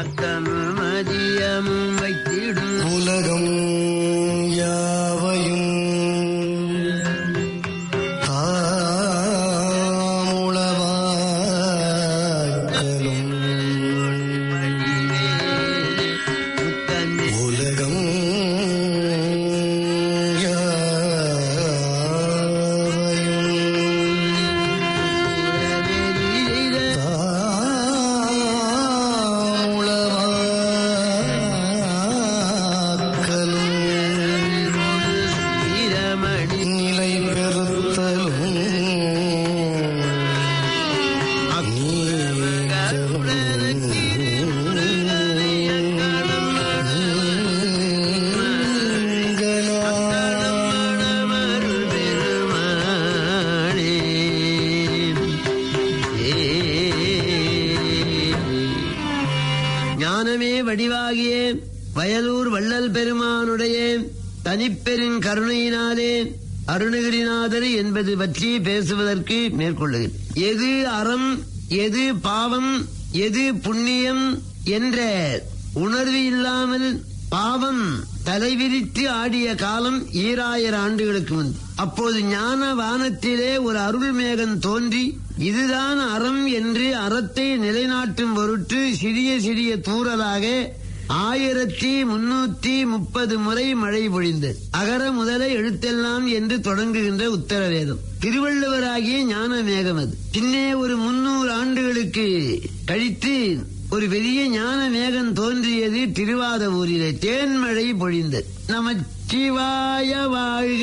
முத்தமும் மதியமும் வைத்திடும் உலகம் யாவையும் தாமுளவாக்கலும் முத்தன்னே உலகம் யாவையும் தாமுளவாக்கலும் வீரமணி நிலை பெறுத்தலும் மணமருள் பெருமானே. ஏ. ஞானமே வடிவாகிய வயலூர் வள்ளல் பெருமானுடைய தனிப்பெருங் கருணையினாலே அருணகிரிநாதர் என்பது பற்றி பேசுவதற்கு மேற்கொள்ளுகிறேன் எது அறம் எது பாவம் எது புண்ணியம் என்ற உணர்வு இல்லாமல் பாவம் தலைவிரித்து ஆடிய காலம் ஈராயிரம் ஆண்டுகளுக்கு முன் அப்போது ஞான வானத்திலே ஒரு அருள் மேகம் தோன்றி இதுதான் அறம் என்று அறத்தை நிலைநாட்டும் பொருட்டு சிறிய சிறிய தூறலாக ஆயிரத்தி முன்னூத்தி முப்பது முறை மழை பொழிந்தது அகர முதல எழுத்தெல்லாம் என்று தொடங்குகின்ற உத்தரவேதம் திருவள்ளுவராகிய ஞான மேகம் அது பின்னே ஒரு முன்னூறு ஆண்டுகளுக்கு கழித்து ஒரு பெரிய ஞான மேகம் தோன்றியது திருவாத ஊரிலே தேன்மழை பொழிந்தது நமச்சிவாய வாழ்க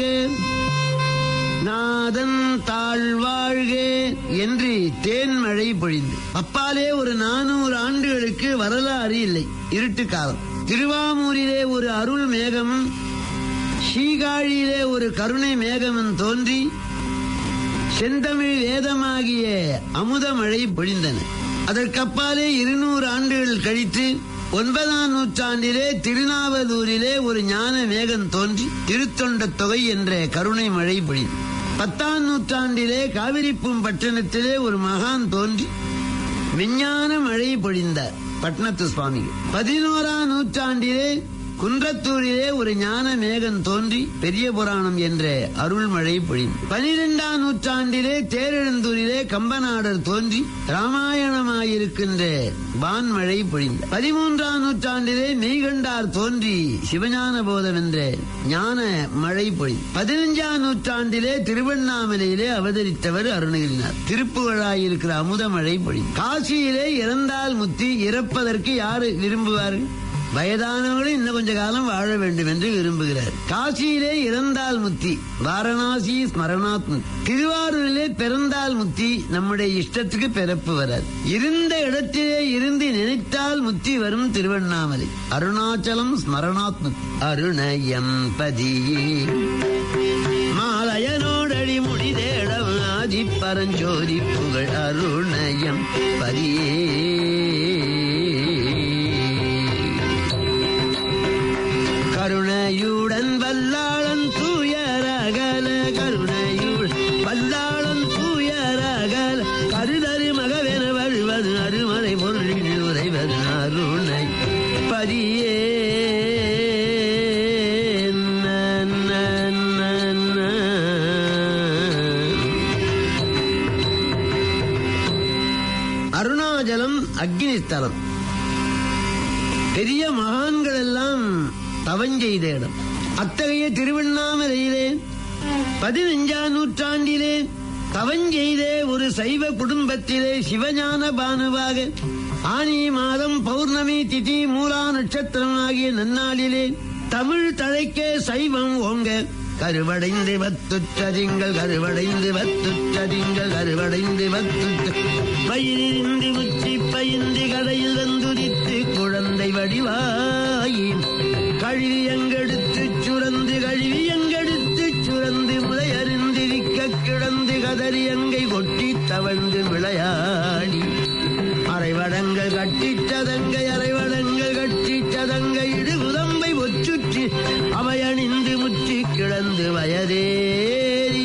நாதன் தாழ்வாழ்க என்று தேன்மழை பொழிந்து அப்பாலே ஒரு நானூறு ஆண்டுகளுக்கு வரலாறு இல்லை இருட்டு காலம் திருவாமூரிலே ஒரு அருள் மேகமும் சீகாழியிலே ஒரு கருணை மேகமும் தோன்றி செந்தமிழ் வேதமாகிய அமுதமழை பொழிந்தன அதற்கப்பாலே இருநூறு ஆண்டுகள் கழித்து ஒன்பதாம் நூற்றாண்டிலே திருநாவலூரிலே ஒரு ஞான மேகம் தோன்றி திருத்தொண்ட தொகை என்ற கருணை மழை பொழிந்தது பத்தாம் நூற்றாண்டிலே காவிரிப்பும் பட்டணத்திலே ஒரு மகான் தோன்றி விஞ்ஞான மழை பொழிந்தார் பட்னத்து சுவாமிகள் பதினோராம் நூற்றாண்டிலே குன்றத்தூரிலே ஒரு ஞான மேகம் தோன்றி பெரிய புராணம் என்ற அருள்மழை பொழிந்து பனிரெண்டாம் நூற்றாண்டிலே தேரெழுந்தூரிலே கம்பநாடர் தோன்றி ராமாயணமாயிருக்கின்ற வான்மழை பொழிந்த பதிமூன்றாம் நூற்றாண்டிலே மெய்கண்டார் தோன்றி சிவஞான போதம் என்ற ஞான மழை பொழிந்து பதினஞ்சாம் நூற்றாண்டிலே திருவண்ணாமலையிலே அவதரித்தவர் அருணகிரினார் திருப்புகழாயிருக்கிற அமுத மழை பொழிந்து காசியிலே இறந்தால் முத்தி இறப்பதற்கு யாரு விரும்புவார்கள் வயதானவர்களும் இன்னும் கொஞ்ச காலம் வாழ வேண்டும் என்று விரும்புகிறார் காசியிலே இறந்தால் முத்தி வாரணாசி ஸ்மரணாத் முத்தி திருவாரூரிலே பிறந்தால் முத்தி நம்முடைய இஷ்டத்துக்கு பிறப்பு வராது இருந்த இடத்திலே இருந்து நினைத்தால் முத்தி வரும் திருவண்ணாமலை அருணாச்சலம் ஸ்மரணாத் முத்தி அருணயம் பதியே மாலயனோடடி முடிதேடம் ஆதி பரஞ்சோதி புகழ் அருணயம் பதியே கருணையுடன் வல்லாளன் தூயரகல கருணையுடன் வல்லாளன் தூயரகல கருதரு மகவென வருவது அருமலை பொருளில் உரைவது அருணை பதியே ந, ந, ந, ந. அருணாச்சலம் அக்னிஸ்தலம் பெரிய மகான்கள் எல்லாம் தவஞ்செய்த இடம் அத்தகைய திருவண்ணாமலையிலே பதினஞ்சாம் நூற்றாண்டிலே தவஞ்செய்த ஒரு சைவ குடும்பத்திலே சிவஞான பானுவாக ஆனி மாதம் பௌர்ணமி திதி மூலா நட்சத்திரம் ஆகிய நன்னாளிலே தமிழ் தழைக்க சைவம் ஓங்க கருவடைந்து வத்துற்றதிங்கள் கருவடைந்து வத்துற்றதிங்கள் கருவடைந்து வத்துற்ற பயிரிந்து முச்சி பயின்று கடையில் வந்துதித்து குழந்தை வடிவாயி கழுவி எங்கெடுத்து சுரந்து கழுவி எங்கெடுத்து சுரந்து முளை அருந்திருக்க கிடந்து கதறி அங்கை கொட்டி தவழ்ந்து விளையாடி அரைவடங்கள் கட்டி சதங்கை அரைவடங்கள் கட்டி சதங்கை இடு உதம்பை ஒச்சுற்றி அவை அணிந்து முற்றி கிடந்து வயதேறி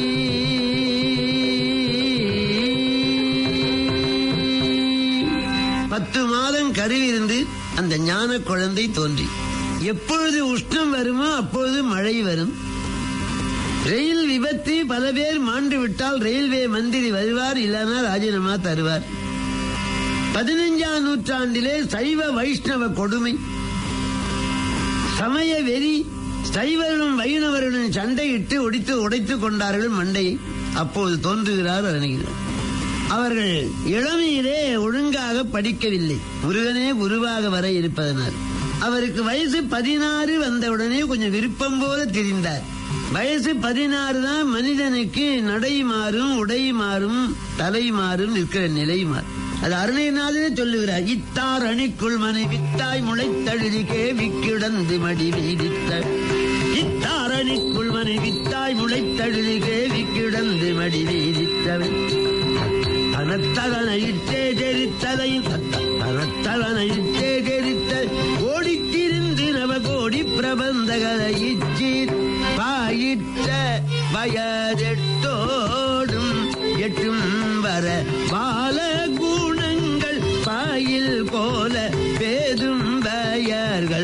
பத்து மாதம் கருவிருந்து அந்த ஞான குழந்தை தோன்றி எப்பொழுது உஷ்ணம் வருமோ அப்பொழுது மழை வரும் ரயில் விபத்து பல பேர் மாண்டு விட்டால் ரயில்வே மந்திரி வருவார் இல்லைன்னா ராஜினாமா தருவார் பதினைஞ்சாம் நூற்றாண்டிலே சைவ வைஷ்ணவ கொடுமை சமய வெறி சைவர்களும் வைணவர்களும் சண்டையிட்டு ஒடித்து உடைத்துக் கொண்டார்கள் மண்டையை அப்போது தோன்றுகிறார் அருணகிரி அவர்கள் இளமையிலே ஒழுங்காக படிக்கவில்லை முருகனே குருவாக வர இருப்பதனால் அவருக்கு வயசு பதினாறு வந்தவுடனே கொஞ்சம் விருப்பம் போல தெரிந்தார் வயசு பதினாறு தான் மனிதனுக்கு நடை மாறும் உடை மாறும் தலை மாறும் இருக்கிற நிலை மாறும் அது அருணையினாலே சொல்லுகிறார் இத்தார் அணிக்குள் மனை வித்தாய் முளைத்தழுதி கேவி கிடந்து மடி வீதித்த இத்தார் அணிக்குள் மனை வித்தாய் முளைத்தழுதி கேவி கிடந்து மடி வீதித்தவன் தனத்ததனையிட்டே தெரித்ததையும் தனத்ததனையிட்டே தெரித்த ஓடித்திருந்து நவ கோடி பிரபந்தகளை இச்சீர் பாயிற்ற வயதெட்டோடும் எட்டும் வர பால குணங்கள் பாயில் போல பேதும் பயர்கள்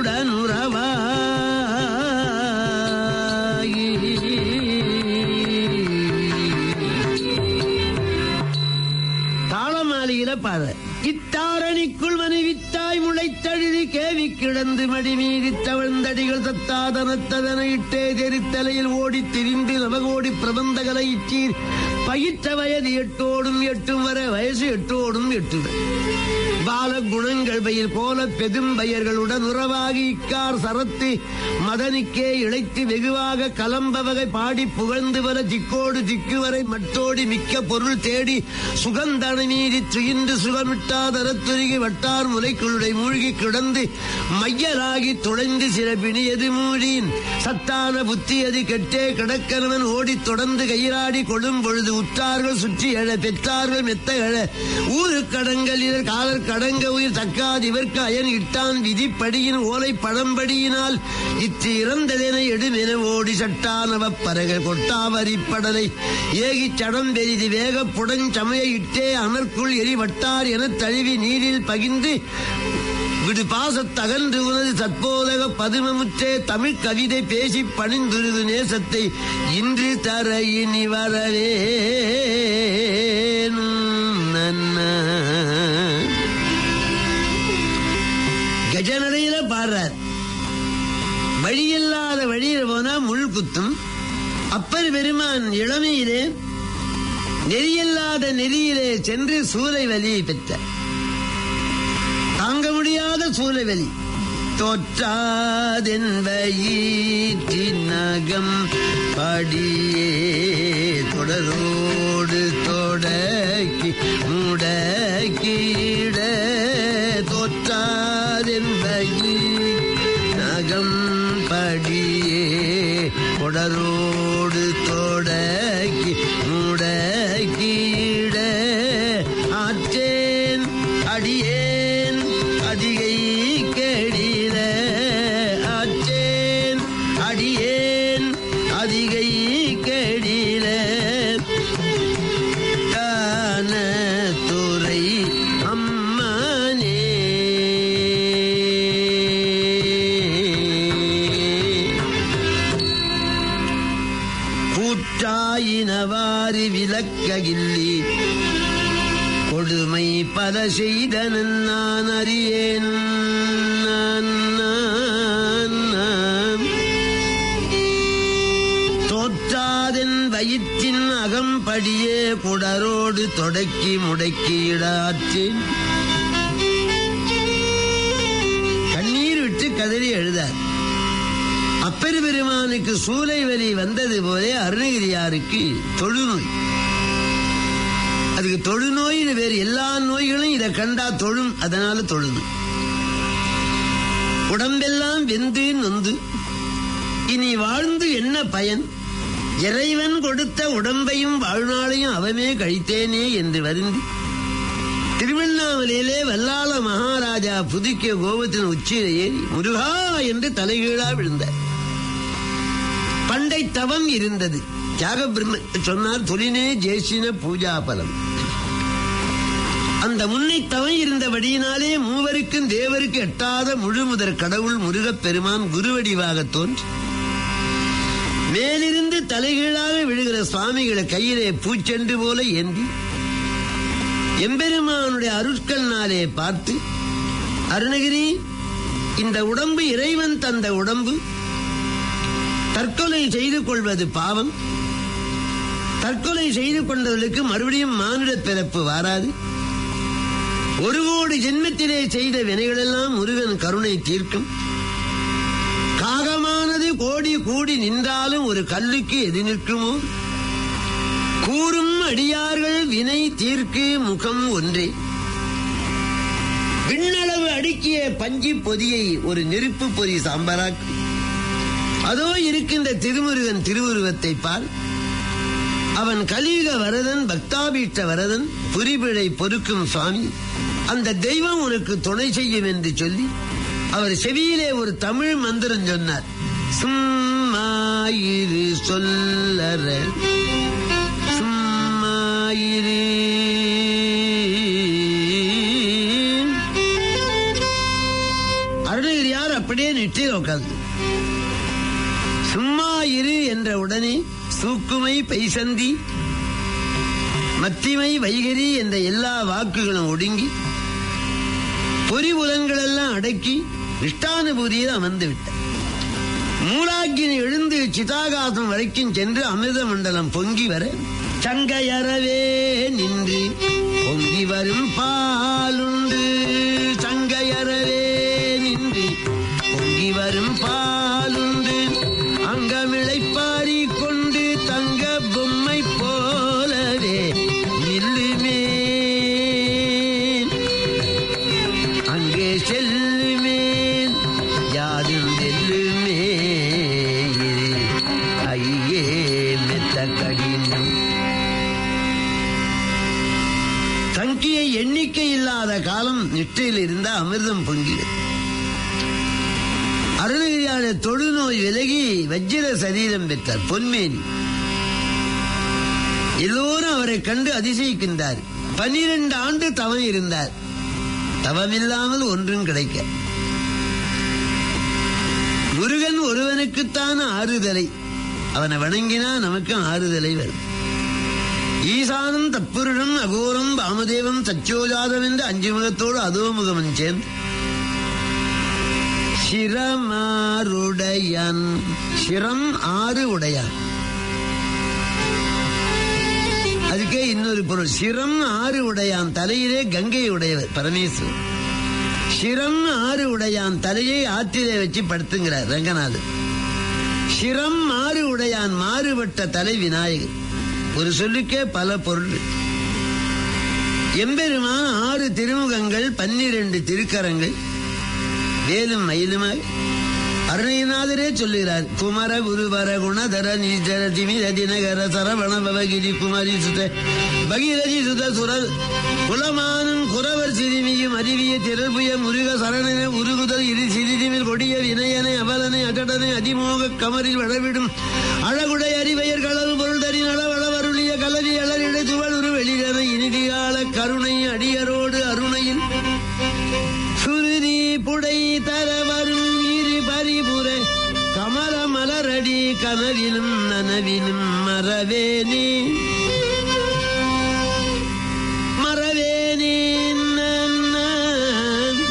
உடனுறவாகி தாளமாலையில பாட இத்தாரணிக்குள் மனைவித்தாய் முளைத்தழுதி கேவி கிடந்து மடி மீறி தவழ்ந்தடிகள் தத்தாதனத்ததன இட்டே தெரித்தலையில் ஓடித் திரிந்து நவகோடி பிரபந்தகலை இச்சீர் பயிற்ற வயது எட்டோடும் எட்டும் வர வயசு எட்டோடும் எட்டு பால குணங்கள் பயிர் போல பெரும் பெயர்களுடன் உறவாகி இக்கார் சரத்து மதனுக்கே இழைத்து வெகுவாக கலம்ப வகை பாடி புகழ்ந்து வர திக்கோடு திக்கு வரை மட்டோடி மிக்க பொருள் தேடி சுகந்தனை மீறி துயின்று சுகமிட்டாதரத்துருகி வட்டார் முலைக்குள்ளை மூழ்கி கிடந்து மையலாகி துளைந்து சில பிணியது மூழின் சத்தான புத்தியது கெட்டே கிடக்கனவன் ஓடித் தொடர்ந்து கையிலாடி கொடும் பொழுது உற்றார்கள் சுற்றி எழ பெற்றார்கள் மெத்த எழ ஊரு கடங்கள் இதர் காலர் கடங்க உயிர் தக்காது இவர்க்கு அயன் இட்டான் விதிப்படியின் ஓலை பழம்படியினால் இத்து இறந்ததென எடுமென ஓடி சட்டானவ பறகள் கொட்டாவரிப்படலை ஏகிச் சடம் பெரிது வேக புடஞ்சமய இட்டே அமர்க்குள் எரிவட்டார் எனத் தழுவி நீரில் பகிர்ந்து விடு பாசத்தகன்று உனது தற்போதக பதுமமுற்றே தமிழ் கவிதை பேசி பணிந்துருது நேசத்தை இன்று தர இனி வரவே கஜநடையில பாடுறார் வழியில்லாத வழியில போனா முள் குத்தும் அப்பர் பெருமான் இளமையிலே நெறியில்லாத நெறியிலே சென்று சூலை வலியை பெற்றார் தாங்க முடியாத சூழவெளி தோற்றாதென்பயிற்றினகம் படியே தொடரோடு தொடக்கி முடக்கிட தோற்றாதென்பயினகம் படியே தொடரோடு தொடக்கி முடக்கிட ஆற்றேன் அடியேன் அதிகை கேடில ஆற்றேன் அடியேன் அதிகை கேடில கான துறை அம்மானே கூற்றாயினவாறு விளக்ககில்லி கொடுமை பல செய்தனன் நான் அறியேன் நான், நான், நான். தோற்றாதென் வயிற்றின் அகம்படியே குடரோடு தொடக்கி முடக்கியிடாற்றேன் கண்ணீர் விட்டு கதறி எழுதார் அப்பெரு பெருமானுக்கு சூலை வலி வந்தது போலே அருணகிரியாருக்கு தொழுநோய் அதுக்கு தொழுநோய்னு வேறு எல்லா நோய்களும் இதை கண்டா தொழும் அதனால தொழுது உடம்பெல்லாம் வெந்து நொந்து இனி வாழ்ந்து என்ன பயன் இறைவன் கொடுத்த உடம்பையும் வாழ்நாளையும் அவமே கழித்தேனே என்று வருந்தி திருவண்ணாமலையிலே வல்லாள மகாராஜா புதுக்கிய கோபத்தின் உச்சியில ஏறி முருகா என்று தலைகீழா விழுந்தார் பண்டை தவம் இருந்தது தியாக பிரம்ம சொன்னார் தொழினே ஜேசின பூஜா பலம் அந்த முன்னை தவம் இருந்தபடியினாலே மூவருக்கும் தேவருக்கு எட்டாத முழுமுதற் கடவுள் முருகப் பெருமான் குருவடிவாக தோன்றி மேலிருந்து தலைகீழாக விழுகிற சுவாமிகளை கையிலே பூச்செண்டு போல ஏந்தி எம்பெருமானுடைய அருட்கண்ணாலே பார்த்து அருணகிரி இந்த உடம்பு இறைவன் தந்த உடம்பு தற்கொலை செய்து கொள்வது பாவம் தற்கொலை செய்து கொண்டவர்களுக்கு மறுபடியும் மானுட பிறப்பு வாராது ஒரு கோடி ஜென்மத்திலே செய்த வினைகளெல்லாம் முருகன் கருணை தீர்க்கும் காகமானது கோடி கூடி நின்றாலும் ஒரு கல்லுக்கு எது நிற்குமோ கூறும் அடியார்கள் வினை தீர்க்கு முகம் ஒன்றே விண்ணளவு அடுக்கிய பஞ்சி பொதியை ஒரு நெருப்பு பொதி சாம்பராக்கு அதோ இருக்கின்ற திருமுருகன் திருவுருவத்தை பார் அவன் கலியுக வரதன் பக்தாபீஷ்ட வரதன் புரிபிழை பொறுக்கும் சுவாமி அந்த தெய்வம் உனக்கு துணை செய்யும் என்று சொல்லி அவர் செவியிலே ஒரு தமிழ் மந்திரம் சொன்னார் சும்மாயிரு சொல்லற சும்மாயிரு அருணகிரியார் அப்படியே நிட்டில் உட்கார்ந்து சும்மா இரு என்ற உடனே சூக்குமை பைசந்தி மத்திமை வைகரி என்ற எல்லா வாக்குகளும் ஒடுங்கி பொறிபுலங்கள் எல்லாம் அடக்கி நிஷ்டானுபூதியில் அமர்ந்து விட்டார் மூலாக்கினி எழுந்து சிதாகாசம் வரைக்கும் சென்று அமிர்த மண்டலம் பொங்கி வர சங்கையறவே நின்று பொங்கி வரும் பாலுண்டு சங்கையறவே நின்று பொங்கி வரும் பாலுண்டு அங்கமிழைப்பாரி கொண்டு தங்க பொம்மை போலவே நில்லுமே அங்கே செல்லுமே யாரும் வெல்லுமே இரு ஐயே மெத்த கடினம் சங்கியை எண்ணிக்கை இல்லாத காலம் நிஷ்டையில் இருந்த அமிர்தம் பொங்கியது அருணகிரியான தொழுநோய் விலகி வஜ்ர சரீரம் பெற்றார் பொன்மேனி எல்லோரும் அவரை கண்டு அதிசயிக்கின்றார் பன்னிரண்டு ஆண்டு தவம் இருந்தார் தவமில்லாமல் ஒன்றும் கிடைக்க முருகன் ஒருவனுக்குத்தான் ஆறுதலை அவனை வணங்கினா நமக்கு ஆறுதலை வரும் ஈசானம் தப்புருடம் அகோரம் வாமதேவம் சச்சோஜாதம் என்று அஞ்சு முகத்தோடு அதோ முகமன் சேர்ந்து சிரமாருடையன் சிரம் ஆறு உடையான் அதுக்கே இன்னொரு பொருள் சிரம் ஆறு உடையான் தலையிலே கங்கை உடையவர் பரமேஸ்வரன் சிரம் ஆறு உடையான் தலையை ஆற்றிலே வச்சு படுத்துங்கிறார் ரங்கநாதன் சிரம் மாறு உடையான் மாறுபட்ட தலை விநாயகர் ஒரு சொல்லுக்கே பல பொருள் எம்பெருமான் ஆறு திருமுகங்கள் பன்னிரண்டு திருக்கரங்கள் வேலும் மயிலுமாய் அருணகிரிநாதரே சொல்லுகிறார் குமர குருவர குணதர நீச்சர திமிர தினகர சரவண பவகிரி குமரி சுத பகிரதி சுத சுரல் குலமானும் குறவர் சிறுமியும் அறிவிய திரள்புய முருக சரணன உருகுதல் இரு சிறிதிமில் கொடிய வினயனை அவலனை அகடனை அதிமோக கமரில் வளவிடும் அழகுடை அறிவையர் களவு பொருள் தரி நலவளவருளிய கலவி அலரிடை துவளுரு வெளியன இனிதிகால கருணை அடியரோடு அருணையில் சுருதி புடை தர வரும் இரு பரிபுர கமல மலரடி கனவிலும் நனவிலும் மறவேனே மறவேனே நான்.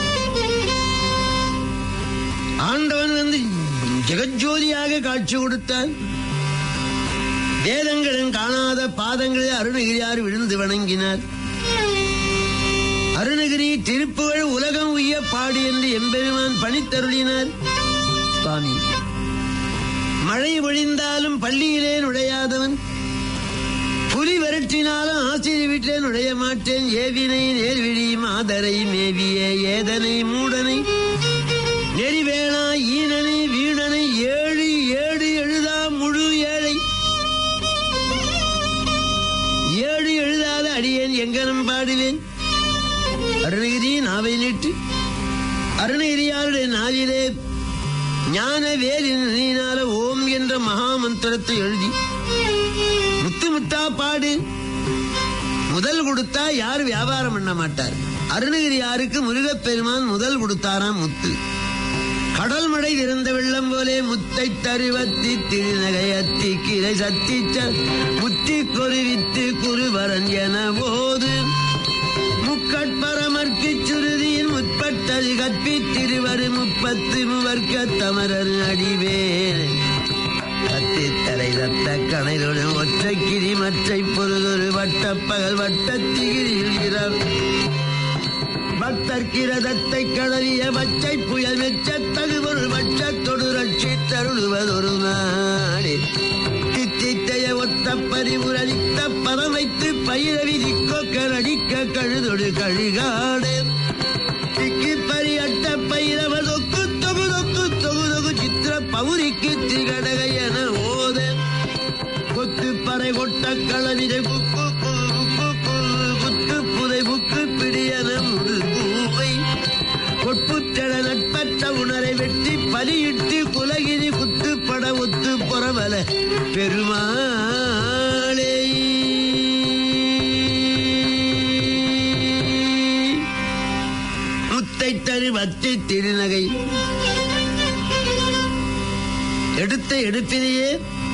ஆண்டவன் வந்து ஜெகஜோதியாக காட்சி கொடுத்தான் வேதங்களும் காணாத பாதங்களில் அருணகிரியார் விழுந்து வணங்கினார் அருணகிரி திருப்புகழ் உலகம் உய்ய பாடு என்று எம்பெருமான் பணித்தருளினார் சுவாமி மழை பொழிந்தாலும் பள்ளியிலே நுழையாதவன் புலி விரட்டினாலும் ஆசிரியர் வீட்டிலே நுழைய மாட்டேன் ஏவினை நேர்விழி மாதரை மேவிய ஏதனை மூடனை நெறிவேணா ஈனனை வீணனை ஏழு ஏழு எழுதா முழு ஏழை ஏழு எழுதாத அடியேன் எங்கனம் பாடுவேன் அருணகிரி நாவை நீட்டு அருணகிரியாருடைய நாவிலே ஞான வேலினால ஓம் என்ற மகா மந்திரத்தை எழுதி முத்து முத்தா பாடு முதல் கொடுத்தா யார் வியாபாரம் பண்ண மாட்டார் அருணகிரியாருக்கு முருகப்பெருமான் முதல் கொடுத்தாராம் முத்து கடல் மழை திறந்த வெள்ளம் போலே முத்தை தருவத்தி திருநகையத்தி கிளை சத்திச்ச முத்தி கொருவித்து குருவரன் என போது முக்கட்பரமர்க்கு சுருதியின் முற்பட்டது கற்பி திருவரு முப்பத்து முவர்க்க தமரர் அடிவேன் கத்தித்தரை ரத்த கணைகளுடன் ஒற்றை கிரி மற்றை பொருளொரு வட்ட பகல் வட்டத்திகிரியில் இrar பக்தர்கிரதத்தை கடலிய பச்சை புயல் மெச்ச தகுபொருள் வட்டத்தொடு ரட்சி தருளுவதொரு நாடே தித்தித்தைய ஒத்த பரிமுரளித்த பதம் வைத்து பயிர விதிக்கொக்க நடிக்க கழுதொடு கழுகாடே திக்கி பரியட்ட பயிரவ தொக்கு தொகு தொக்கு தொகு தொகு சித்திர பௌரிக்கு திகடக என ஓத கொத்து பறை கொட்ட களவிரை குக்கு குக்கு குத்து புதை புக்கு பிடியன முது பூவை கொட்புத்தெழ நட்பற்ற உணரை வெட்டி பலியிட்டு குலகிரி குத்து பட ஒத்து புறவல பெருமாளே முத்தை தரு வத்தி திருநகை எடுத்த எடுப்பிலேயே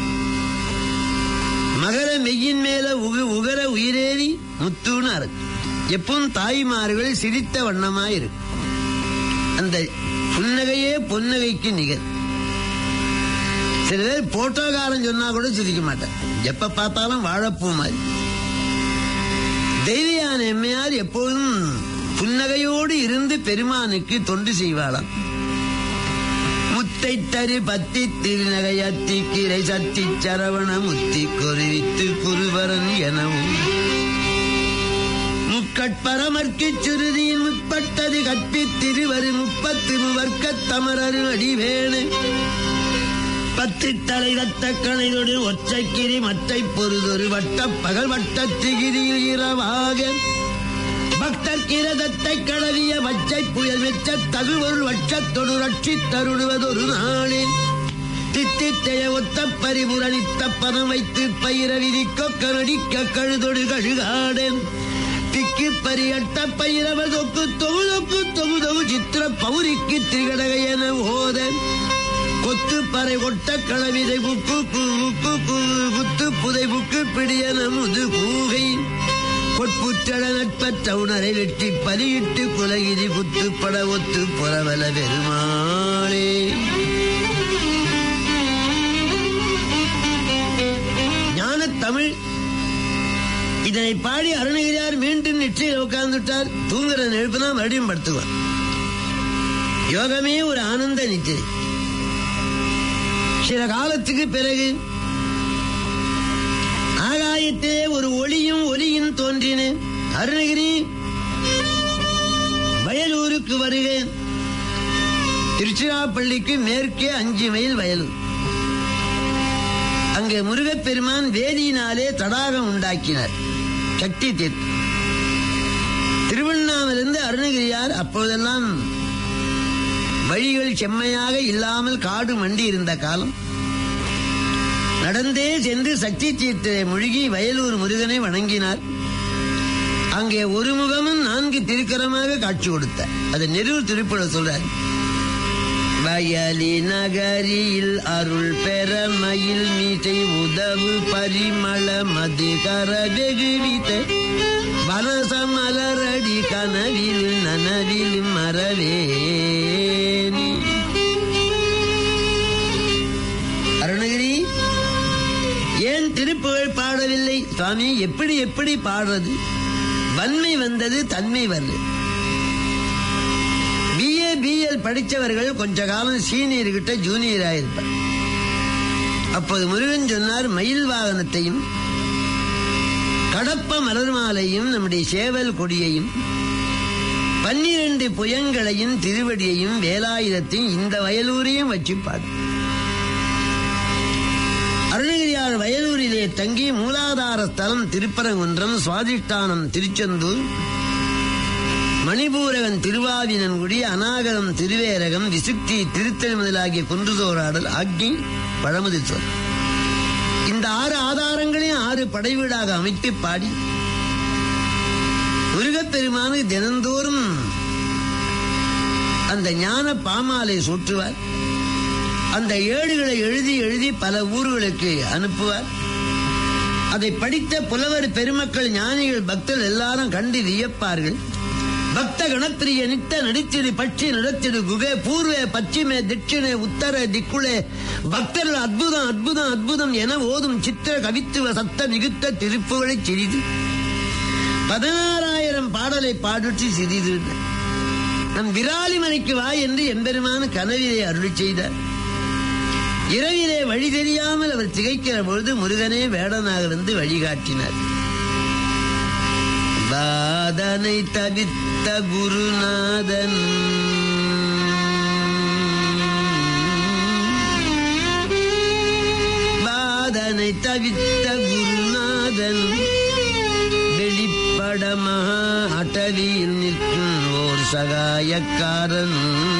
மகர மெய்யின் மேல உகு உகர உயிரேறி முத்துன்னு இருக்கு எப்பவும் தாய்மார்கள் சிரித்த வண்ணமாயிருக்கு அந்த புன்னகையே பொன்னகைக்கு நிகர் சில பேர் போட்டோகாரன் சொன்னா கூட சிரிக்க மாட்டேன் எப்ப பார்த்தாலும் வாழைப்பூ மாதிரி தெய்வியான எம்மையார் எப்போதும் புன்னகையோடு இருந்து பெருமானுக்கு தொண்டு செய்வாளாம் முத்தை தரு பத்தி திருநகையத்தி கிரை சத்தி சரவண முத்தி கொருவித்து குருவரன் எனவும் முக்கட்பரமர்க்கு சுருதியின் முற்பட்டது கற்பி திருவரு முப்பத்து முவர்க்க தமரரு அடிவேணு பத்து தலை ரத்த கணைதொடு ஒற்றைக்கிரி மற்றை பொருதொரு வட்ட பகல் வட்ட திகிரியில் இரவாக பக்தர் கிரதத்தை கடவிய வச்சை புயல் வெச்ச தகுவொரு வட்டத்தொடு ரட்சி தருடுவதொரு நாளில் தித்தித்தைய ஒத்த பரிபுரணித்த பணம் வைத்து பயிர விதிக்க கரடிக்க கழுதொடு கழுகாடேன் திக்கு பரியட்ட பயிரவ தொக்கு தொகு தொக்கு தொகு தொகு சித்திர பௌரிக்கு திரிகடக என ஓத கொத்து பறை கொட்ட களவிதை புக்கு புக்கு குத்து புதை புக்கு பிடியன முது கூகை பொற்புற்றட நட்பற்ற உணரை வெட்டி பலியிட்டு குலகிரி குத்து பட ஒத்து புறவல பெருமாளே ஞான தமிழ் இதனை பாடி அருணகிரியார் மீண்டும் நெற்றியில் உட்கார்ந்துட்டார் தூங்குற நெருப்புதான் மறுபடியும் படுத்துவார் யோகமே ஒரு ஆனந்த நிச்சயம் சில காலத்துக்கு பிறகு ஆகாயத்திலே ஒரு ஒளியும் ஒலியும் தோன்றின அருணகிரி வயலூருக்கு வருகிறேன் திருச்சிராப்பள்ளிக்கு மேற்கே அஞ்சு மைல் வயலூர் அங்கே முருகப்பெருமான் வேதியினாலே தடாகம் உண்டாக்கினார் சக்தி தீர்த்து திருவண்ணாமலிருந்து அருணகிரியார் அப்போதெல்லாம் வழிகள் செம்மையாக இல்லாமல் காடு மண்டி இருந்த காலம் நடந்தே சென்று சக்தி தீர்த்தரை மூழ்கி வயலூர் முருகனை வணங்கினார் அங்கே ஒரு முகமும் நான்கு திருக்கரமாக காட்சி கொடுத்தார் அது நெரூர் திருப்புழ சொல்றார் வயலி நகரில் அருள் பெற மயில் மீசை உதவு பரிமள மதுகர வெகுவித்த வனச மலரடி கனவில் நனவில் மறவேனி அருணகிரி ஏன் திருப்புகழ் பாடவில்லை சுவாமி எப்படி எப்படி பாடுறது வன்மை வந்தது தன்மை வரல பிஏ பிஎல் படித்தவர்கள் கொஞ்ச காலம் சீனியர் கிட்ட ஜூனியர் ஆயிருப்பார் அப்போது முருகன் சொன்னார் மயில் வாகனத்தையும் கடப்ப மலர் மாலையும் நம்முடைய சேவல் கொடியையும் பன்னிரண்டு புயங்களையும் திருவடியையும் வேலாயுதத்தையும் இந்த வயலூரையும் வச்சு பாடு அருணகிரியார் வயலூரிலே தங்கி மூலாதார ஸ்தலம் திருப்பரங்குன்றம் சுவாதிஷ்டானம் திருச்செந்தூர் மணிபூரகன் திருவாவினன்குடி அநாகரம் திருவேரகம் விசுக்தி திருத்தல் முதலாகிய குன்றுதோராடல் ஆக்னி பழமுதிர் சொல் இந்த ஆறு ஆதாரங்களையும் ஆறு படைவீடாக அமைத்து பாடி முருகப்பெருமானுக்கு தினந்தோறும் அந்த ஞான பாமாலை சூற்றுவார் அந்த ஏடுகளை எழுதி எழுதி பல ஊர்களுக்கு அனுப்புவார் அதை படித்த புலவர் பெருமக்கள் ஞானிகள் பக்தர்கள் எல்லாரும் கண்டு வியப்பார்கள் பக்த கணப்பிரிய நித்த நடித்திடு பட்சி நடத்திடு குகே பூர்வே பச்சிமே திட்சிணே உத்தர திக்குளே பக்தர்கள் அற்புதம் அற்புதம் அற்புதம் என ஓதும் சித்திர கவித்துவ சத்த மிகுத்த திருப்புகளை சிறிது பதினாறாயிரம் பாடலை பாடுற்றி சிறிது நம் விராலிமலைக்கு வா என்று எம்பெருமான கனவிலே அருளி செய்தார் இரவிலே வழி தெரியாமல் அவர் திகைக்கிற பொழுது முருகனே வேடனாக வந்து வழிகாட்டினார் வாதனை தவித்த குருநாதன் வாதனை தவித்த குருநாதன் வெளிப்படமா அட்டவியில் நிற்கும் ஓர் சகாயக்காரன்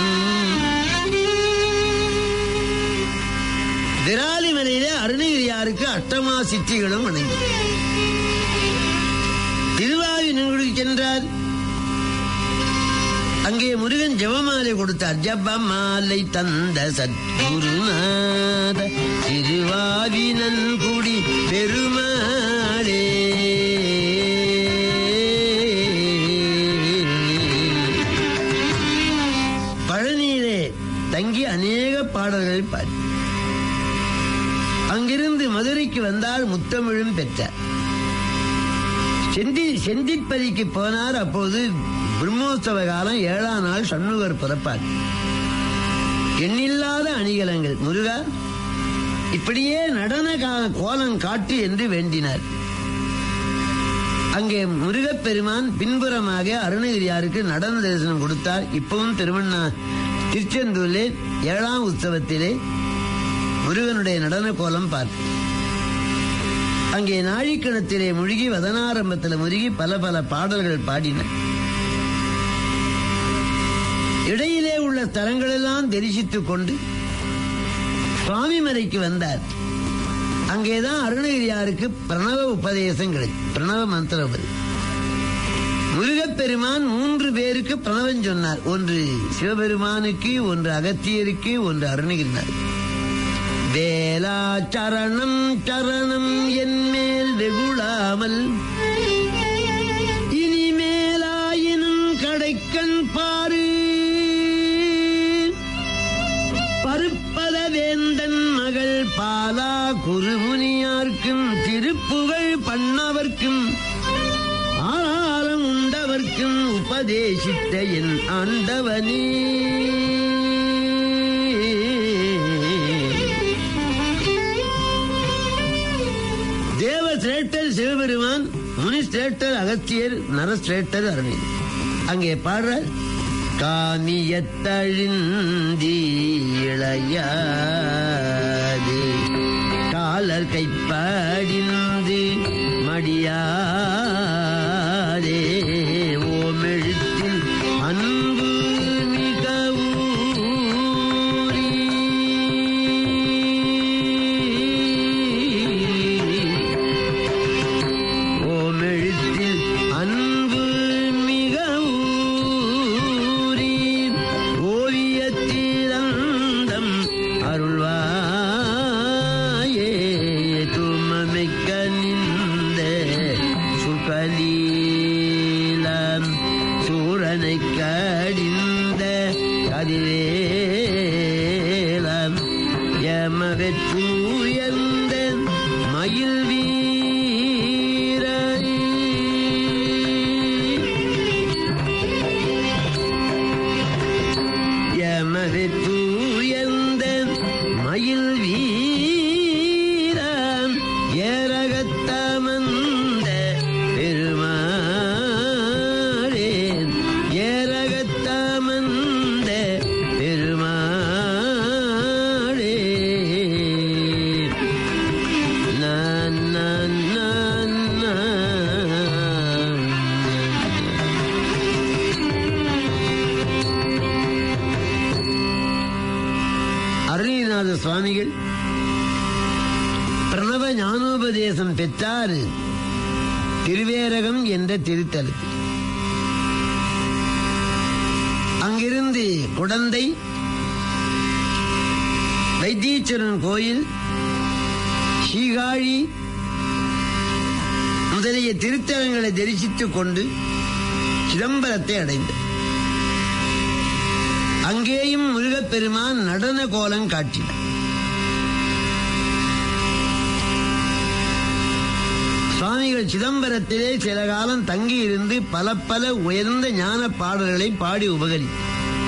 விராலிமலையிலே அருணகிரியாருக்கு அட்டமா சித்திகளும் வணங்கி திருவாயூருக்கு சென்றார் அங்கே முருகன் ஜெபமாலை கொடுத்தார் ஜபமாலை தந்த சத்குருநாத திருவாவினன் குடி பெருமாளே பழனியிலே தங்கி அநேக பாடல்களை பாடி அங்கிருந்து மதுரைக்கு வந்தால் முத்தமிழும் பெற்றார் செந்தி செந்திப்பதிக்கு போனார் அப்போது பிரம்மோற்சவ காலம் ஏழாம் நாள் சண்முகர் புறப்பார் எண்ணில்லாத அணிகலங்கள் முருகா இப்படியே நடன கா- கோலம் காட்டு என்று வேண்டினார் அங்கே முருகப்பெருமான் பின்புறமாக அருணகிரியாருக்கு நடன தரிசனம் கொடுத்தார் இப்பவும் திருவண்ணா திருச்செந்தூரிலே ஏழாம் உற்சவத்திலே முருகனுடைய நடன கோலம் பார்த்து அங்கே நாழிக்கணத்திலே முழுகி வதனாரம்பத்தில் முழுகி பல பல பாடல்கள் பாடின இடையிலே உள்ள ஸ்தலங்களெல்லாம் தரிசித்துக் கொண்டு சுவாமிமலைக்கு வந்தார் அங்கேதான் அருணகிரியாருக்கு பிரணவ உபதேசம் கிடைச்சு பிரணவ மந்திர உபதேசம் முருகப்பெருமான் மூன்று பேருக்கு பிரணவம் சொன்னார் ஒன்று சிவபெருமானுக்கு ஒன்று அகத்தியருக்கு ஒன்று அருணகிரினாருக்கு வேலா சரணம் சரணம் என் மேல் வெகுளாமல் இனிமேலாயினும் கடைக்கண் பாரு பருப்பத வேந்தன் மகள் பாலா குருமுனியார்க்கும் திருப்புகழ் பண்ணவர்க்கும் ஆளாரம் உண்டவர்க்கும் உபதேசித்த என் ஆண்டவனே தேவ சிரேஷ்டர் சிவபெருமான் முனி சிரேஷ்டர் அகத்தியர் நர சிரேஷ்டர் அருணி அங்கே பாடுற காமியத்தழிந்தி இளையாது காலர் கைப்பாடிந்து மடியாதே ஓமெழுத்தில் அன்பு மிக ஊறி ஓமெழுத்தில் அன்பு மிக ஊறி ஓவியத்திலந்தம் அருள்வாயே துமமிக்க நிந்த சுகலீலம் சூரனை கடிந்த கதிரேலம் யமவெற்றுயர்ந்த மயில் வீரை யமவெற்றுயர்ந்த மயில் வீரம் ஏரகத்தமந்த பெருமாளே ஏரகத்தமந்த பெருமாளே நான் நான் நான் நான் அருணிநாத சுவாமிகள் பிரணவ ஞானோபதேசம் பெற்றார் திருவேரகம் என்ற திருத்தலத்தில் அங்கிருந்து குடந்தை வைத்தீஸ்வரன் கோயில் சீகாழி முதலிய திருத்தலங்களை தரிசித்துக் கொண்டு சிதம்பரத்தை அடைந்தார் அங்கேயும் முருகப்பெருமான் நடன கோலம் காட்டினார் சுவாமிகள் சிதம்பரத்திலே சில காலம் தங்கி இருந்து பல பல உயர்ந்த ஞான பாடல்களை பாடி உபகரித்தார்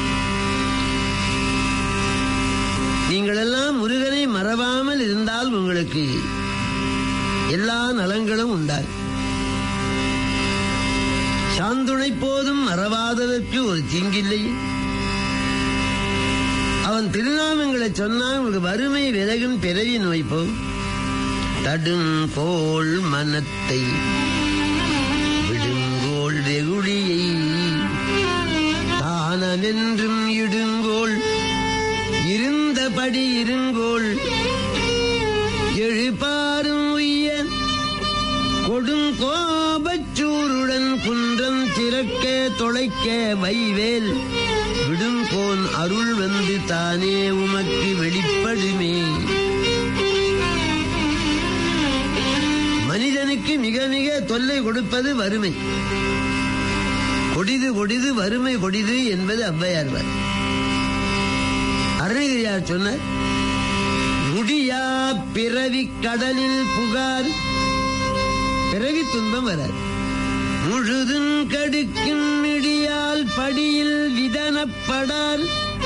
நீங்கள் எல்லாம் முருகனை மறவாமல் இருந்தால் உங்களுக்கு எல்லா நலங்களும் உண்டாகும் சாந்துணை போதும் மறவாததற்கு ஒரு தீங்கில்லை அவன் திருநாமங்களை சொன்னால் உங்களுக்கு வறுமை விலகும் பிறவி நோய் போகும் தடுங்கோள் மனத்தை விடுங்கோள் வெகுளியை தானமென்றும் இடுங்கோள் இருந்தபடி இருங்கோள் எழுபாரும் உய்ய கொடுங்கோபச்சூருடன் குன்றம் திறக்க தொலைக்க வைவேல் விடுங்கோன் அருள் வந்து தானே உமக்கு வெளிப்படுமே மனிதனுக்கு மிக மிக தொல்லை கொடுப்பது வறுமை கொடிது கொடிது வறுமை கொடிது என்பது ஔவையார் அருணகிரியார் சொன்னார் முடியா பிறவி கடலில் புகார் பிறவி துன்பம் வராது முழுதும் கடுக்கும் மிடியால் படியில் விதனப்படார்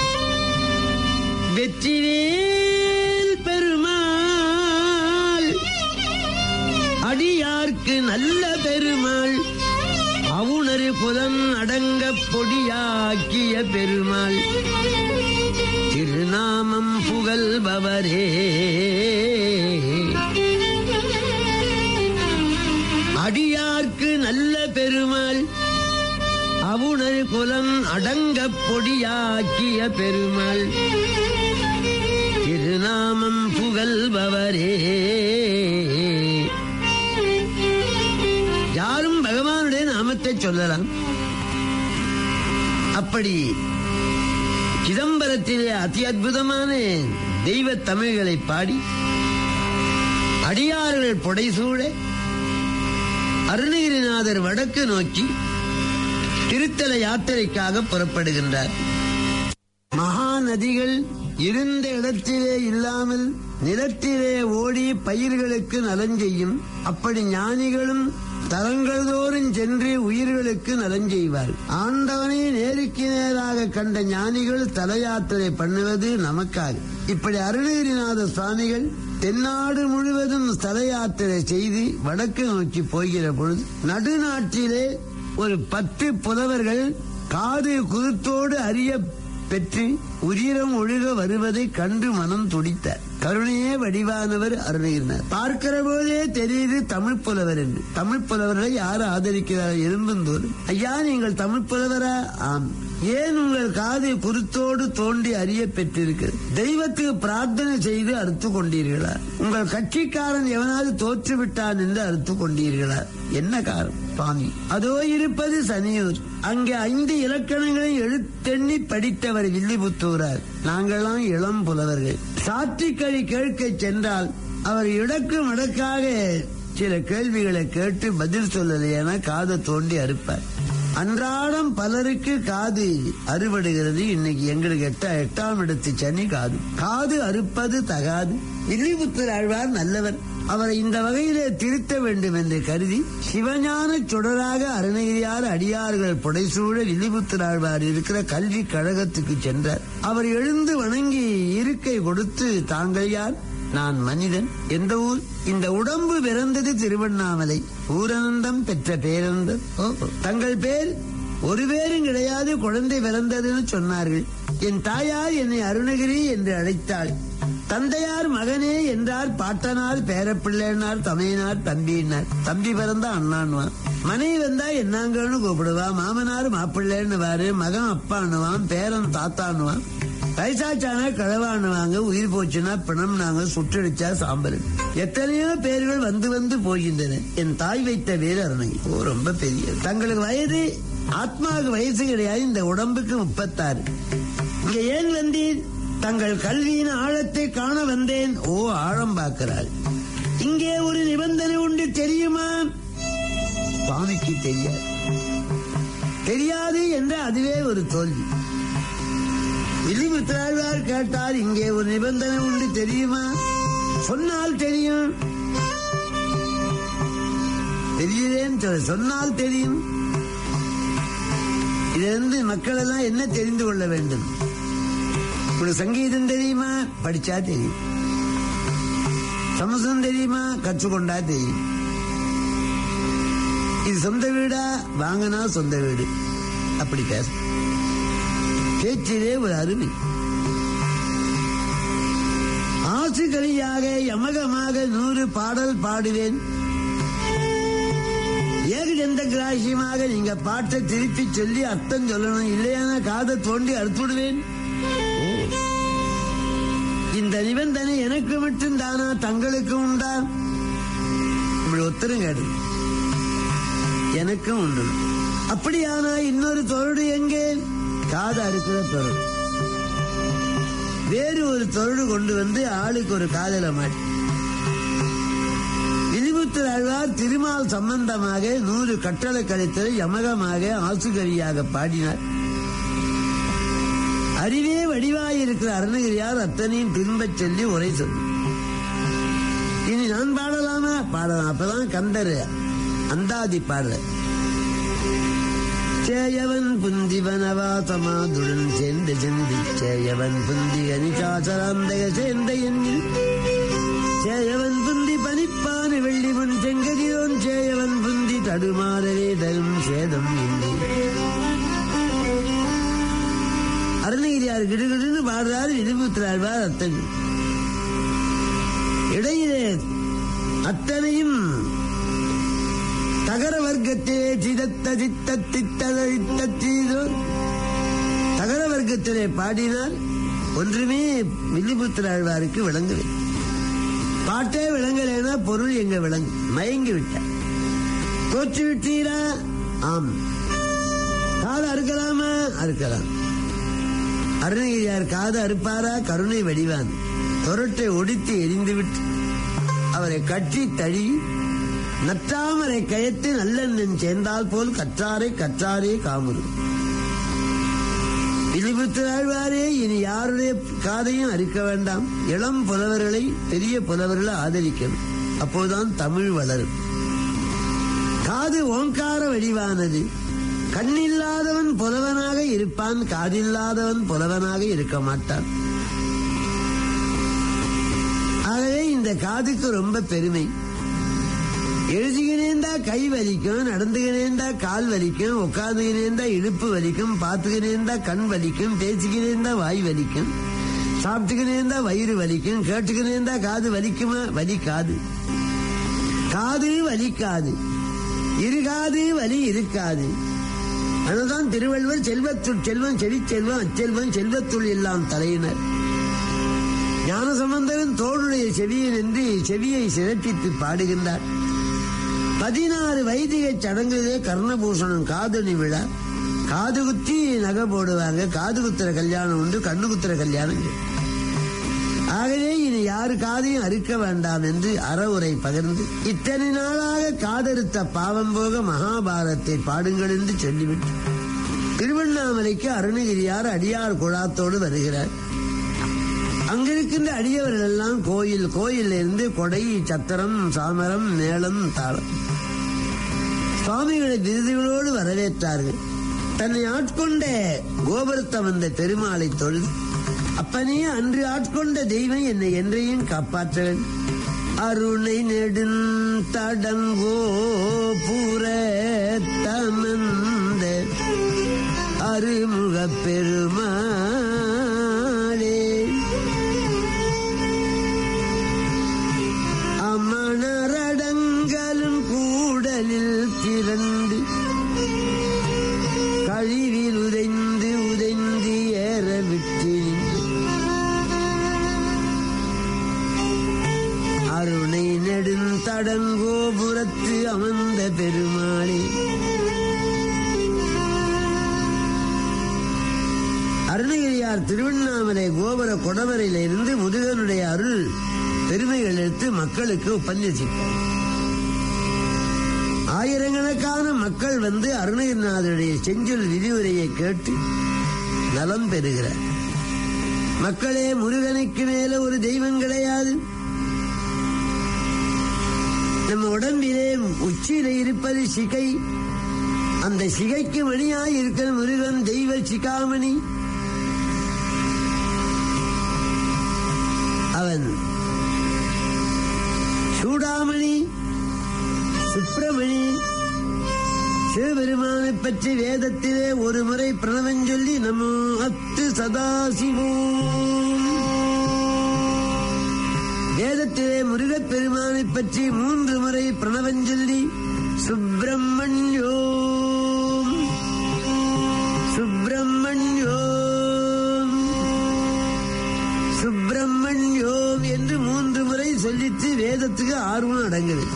வெற்றிவேல் பெருமாள் அடியார்க்கு நல்ல பெருமாள் அவுணரு புலம் அடங்க பொடியாக்கிய பெருமாள் திருநாமம் புகழ்பவரே அடியார்க்கு நல்ல பெருமாள் அவுணர் குலம் அடங்க பொடியாக்கிய பெருமாள் திருநாமம் புகழ்பவரே யாரும் பகவானுடைய நாமத்தை சொல்லலாம் அப்படி சிதம்பரத்திலே அதி அற்புதமான தெய்வ தமிழ்களை பாடி அடியார்கள் புடைசூழ அருணகிரிநாதர் வடக்கு நோக்கி திருத்தல யாத்திரைக்காக புறப்படுகின்றார் மகா நதிகள் இருந்த இடத்திலே இல்லாமல் நிலத்திலே ஓடி பயிர்களுக்கு நலஞ்செய்யும் அப்படி ஞானிகளும் தலங்கள் தோறும் சென்று உயிர்களுக்கு நலஞ்செய்வார் ஆண்டவனை நேருக்கு நேராக கண்ட ஞானிகள் தல யாத்திரை பண்ணுவது நமக்காக இப்படி அருணகிரிநாத சுவாமிகள் தென்னாடு முழுவதும் ஸ்தல யாத்திரை செய்து வடக்கு நோக்கி போகிற பொழுது நடுநாட்டிலே ஒரு பத்து புலவர்கள் காது குருத்தோடு அறிய பெற்று உயிரம் ஒழுக வருவதை கண்டு மனம் துடித்தார் கருணையே வடிவானவர் அருணுகிறார் பார்க்கிற போதே தெரியுது தமிழ் புலவர் என்று தமிழ் புலவர்களை யார் ஆதரிக்கிறார் எலும்புந்தோறும் ஐயா நீங்கள் தமிழ் புலவரா ஆம் ஏன் உங்கள் காது குருத்தோடு தோண்டி அறிய பெற்றிருக்கிறது தெய்வத்துக்கு பிரார்த்தனை செய்து அறுத்து கொண்டீர்களா உங்கள் கட்சிக்காரன் எவனாவது தோற்று விட்டான் என்று அறுத்து கொண்டீர்களா என்ன காரணம் சுவாமி அதோ இருப்பது சனியூர் அங்கே ஐந்து இலக்கணங்களை எழுத்தெண்ணி படித்தவர் வில்லிபுத்தூரார் நாங்களாம் இளம் புலவர்கள் சாற்றிக்கழி கேட்க சென்றால் அவர் இடக்கு மடக்காக சில கேள்விகளை கேட்டு பதில் சொல்லலையென காதை தோண்டி அறுப்பார் அன்றாடம் பலருக்கு காது அறுபடுகிறது இன்னைக்கு எங்களுக்கு எட்ட எட்டாம் இடத்து சனி காது காது அறுப்பது தகாது வில்லிபுத்தர் ஆழ்வார் நல்லவர் அவரை இந்த வகையிலே திருத்த வேண்டும் என்று கருதி சிவஞான சுடராக அருணகிரியார் அடியார்கள் புடைசூழ வில்லிபுத்தர் ஆழ்வார் இருக்கிற கல்வி கழகத்துக்கு சென்றார் அவர் எழுந்து வணங்கி இருக்கை கொடுத்து தாங்கள் யார் நான் மனிதன் எந்த ஊர் இந்த உடம்பு பிறந்தது திருவண்ணாமலை ஊரனந்தம் பெற்ற பேரந்தம் ஓ தங்கள் பேர் ஒரு பேரும் கிடையாது குழந்தை பிறந்ததுன்னு சொன்னார்கள் என் தாயார் என்னை அருணகிரி என்று அழைத்தாள் தந்தையார் மகனே என்றார் பாட்டனார் பேரப்பிள்ளைனார் தமையனார் தம்பினார் தம்பி பிறந்தா அண்ணான்வான் மனைவி வந்தா என்னங்கன்னு கூப்பிடுவா மாமனார் மாப்பிள்ளைன்னு வாரு மகன் அப்பான்னுவான் பேரன் தாத்தான்னுவான் வயசாச்சானா களவானுவாங்க உயிர் போச்சுன்னா பிணம் நாங்க சுற்றடிச்சா சாம்பல் எத்தனையோ பேர்கள் வந்து வந்து போகின்றன என் தாய் வைத்த வேறு அரணை ஓ ரொம்ப பெரிய தங்களுக்கு வயது ஆத்மாவுக்கு வயசு கிடையாது இந்த உடம்புக்கு முப்பத்தாறு இங்க ஏன் வந்தீர் தங்கள் கல்வியின் ஆழத்தை காண வந்தேன் ஓ ஆழம் பார்க்கிறாள் இங்கே ஒரு நிபந்தனை உண்டு தெரியுமா சுவாமிக்கு தெரியாது தெரியாது என்ற அதுவே ஒரு தோல்வி வில்லிபுத்திராழ்வார் கேட்டார் இங்கே ஒரு நிபந்தனை உண்டு தெரியுமா சொன்னால் தெரியும் தெரியலேன்னு சொல்ல சொன்னால் தெரியும் இதிலிருந்து மக்கள் எல்லாம் என்ன தெரிந்து கொள்ள வேண்டும் உங்களுக்கு சங்கீதம் தெரியுமா படிச்சா தெரியும் சமசம் தெரியுமா கற்றுக்கொண்டா தெரியும் இது சொந்த வீடா வாங்கினா சொந்த வீடு அப்படி பேச பேச்சிலே ஒரு அருமை ஆசுகளியாக யமகமாக நூறு பாடல் பாடுவேன் ஏகஜந்த கிராசியமாக நீங்க பாட்டை திருப்பி சொல்லி அர்த்தம் சொல்லணும் இல்லையான காதை தோண்டி அறுத்து விடுவேன் ஓ. இந்த நிபந்தனை எனக்கு மட்டும் தானா தங்களுக்கு உண்டா இப்படி ஒத்தரும் கேடு எனக்கும் உண்டு அப்படியானா இன்னொரு தொருடு எங்கே காது அறுக்கிற தொருடு வேறு ஒரு தொருடு கொண்டு வந்து ஆளுக்கு ஒரு காதல மாட்டி விழிபுத்தர் ஆழ்வார் திருமால் சம்பந்தமாக நூறு கட்டளை கழித்தல் யமகமாக ஆசுகரியாக பாடினார் அறிவே வடிவாயிருக்கிற அருணகிரியார் அத்தனையும் திரும்பச் சொல்லி உரை சொல்லு இனி நான் பாடலாமா பாடலாம் அப்பதான் கந்தர் அந்தாதி பாடல சேயவன் புந்தி வனவாசமாதுடன் சேர்ந்து செந்தி சேயவன் புந்தி அனிசாசராந்தக சேர்ந்த எண்ணில் சேயவன் புந்தி பனிப்பான வெள்ளி முன் செங்கதிரோன் சேயவன் புந்தி தடுமாறவே தரும் சேதம் இல்லை அருணகிரியார் கிடுகிடுன்னு பாடுறாரு விடுபுத்திராழ்வார் அத்தனை இடையிலே அத்தனையும் தகர வர்க்கத்திலே சிதத்த சித்த தித்தத இத்தீதோ தகர வர்க்கத்திலே பாடினால் ஒன்றுமே வில்லிபுத்திராழ்வாருக்கு விளங்கவில்லை பாட்டே விளங்கலைன்னா பொருள் எங்க விளங்கு மயங்கி விட்டார் தோற்று விட்டீரா ஆம் காது அறுக்கலாமா அறுக்கலாம் அருணகிரியார் காது அறுப்பாரா கருணை வடிவான் தொரட்டை ஒடித்து எரிந்துவிட்டு அவரை கட்டி தழி நற்றாமரை கயத்து நல்லெண்ணன் சேர்ந்தால் போல் கற்றாரை கற்றாரே காமுரு இழிபுத்திராழ்வாரே இனி யாருடைய காதையும் அறுக்க வேண்டாம் இளம் புலவர்களை பெரிய புலவர்களை ஆதரிக்கணும் அப்போதுதான் தமிழ் வளரும் காது ஓங்கார வடிவானது கண்ணில்லாதவன் புலவனாக இருப்பான் காதில்லாதவன் புலவனாக இருக்க மாட்டான் ஆகவே இந்த காதுக்கு ரொம்ப பெருமை எழுதுகிறேந்தா கை வலிக்கும் நடந்துகிறேந்தா கால் வலிக்கும் உட்காந்துகிறேந்தா இடுப்பு வலிக்கும் பார்த்துகிறேந்தா கண் வலிக்கும் பேசிக்கிறேந்தா வாய் வலிக்கும் சாப்பிட்டுக்கிறேந்தா வயிறு வலிக்கும் கேட்டுக்கிறேந்தா காது வலிக்குமா வலிக்காது காது வலிக்காது இருகாது வலி இருக்காது அதுதான் திருவள்ளுவர் செல்வத்துள் செல்வம் செடி செல்வம் அச்செல்வம் செல்வத்துள் எல்லாம் தலையினர் ஞான சம்பந்தரன் தோளுடைய செவியன் என்று செவியை சிறப்பித்து பாடுகின்றார் பதினாறு வைதிக சடங்குகளே கர்ணபூஷணம் காதணி விழா காது குத்தி நகை போடுவாங்க காது குத்துற கல்யாணம் உண்டு கண்ணு குத்துற கல்யாணம் இல்லை. ஆகவே இனி யாரு காதையும் அறுக்க வேண்டாம் என்று அறவுரை பகிர்ந்து இத்தனை நாளாக காதறுத்த பாவம் போக மகாபாரத்தை பாடுங்கள் என்று சொல்லிவிட்டு திருவண்ணாமலைக்கு அருணகிரியார் அடியார் குழாத்தோடு வருகிறார் அங்கிருக்கின்ற அடியவர்கள் எல்லாம் கோயில் கோயில்ல இருந்து கொடை சத்திரம் சாமரம் மேளம் தாளம் சுவாமிகளை விருதுகளோடு வரவேற்றார்கள் தன்னை ஆட்கொண்ட கோபுரத்தை வந்த பெருமாளை தொழுது அப்பனே அன்று ஆட்கொண்ட தெய்வம் என்னை என்றையும் காப்பாற்ற வேண்டும். அருணை நெடுந் தடங்கோ புற தமந்த அருமுக பெருமாளே அமணரடங்கலும் கூடலில் திறந்து கழிவில் உதைந்து உதைந்து ஏற விட்டு அருணை நெடுந்தடங்கோபுரத்து அமர்ந்த பெருமாளே அருணகிரியார் திருவண்ணாமலை கோபுர கொடவரையில இருந்து முருகனுடைய அருள் பெருமைகள் எடுத்து மக்களுக்கு உபன்யசிப்பார் ஆயிரக்கணக்கான மக்கள் வந்து அருணகிரிநாதருடைய செஞ்சொல் விரிவுரையை கேட்டு நலம் பெறுகிறார் மக்களே முருகனுக்கு மேல ஒரு தெய்வம் கிடையாது நம்ம உடம்பிலே உச்சியில இருப்பது சிகை அந்த சிகைக்கு மணியாய் இருக்கிற முருகன் தெய்வ சிகாமணி அவன் சூடாமணி சுப்பிரமணி சிவபெருமானை பற்றி வேதத்திலே ஒரு முறை பிரணவம் சொல்லி நமோ அத்து சதாசிவோம் வேதத்திலே முருகப் பெருமானை பற்றி மூன்று முறை பிரணவம் சொல்லி சுப்பிரமணியோம் சுப்பிரமணியோம் சுப்பிரமணியோம் என்று மூன்று முறை சொல்லித்து வேதத்துக்கு ஆர்வம் அடங்குது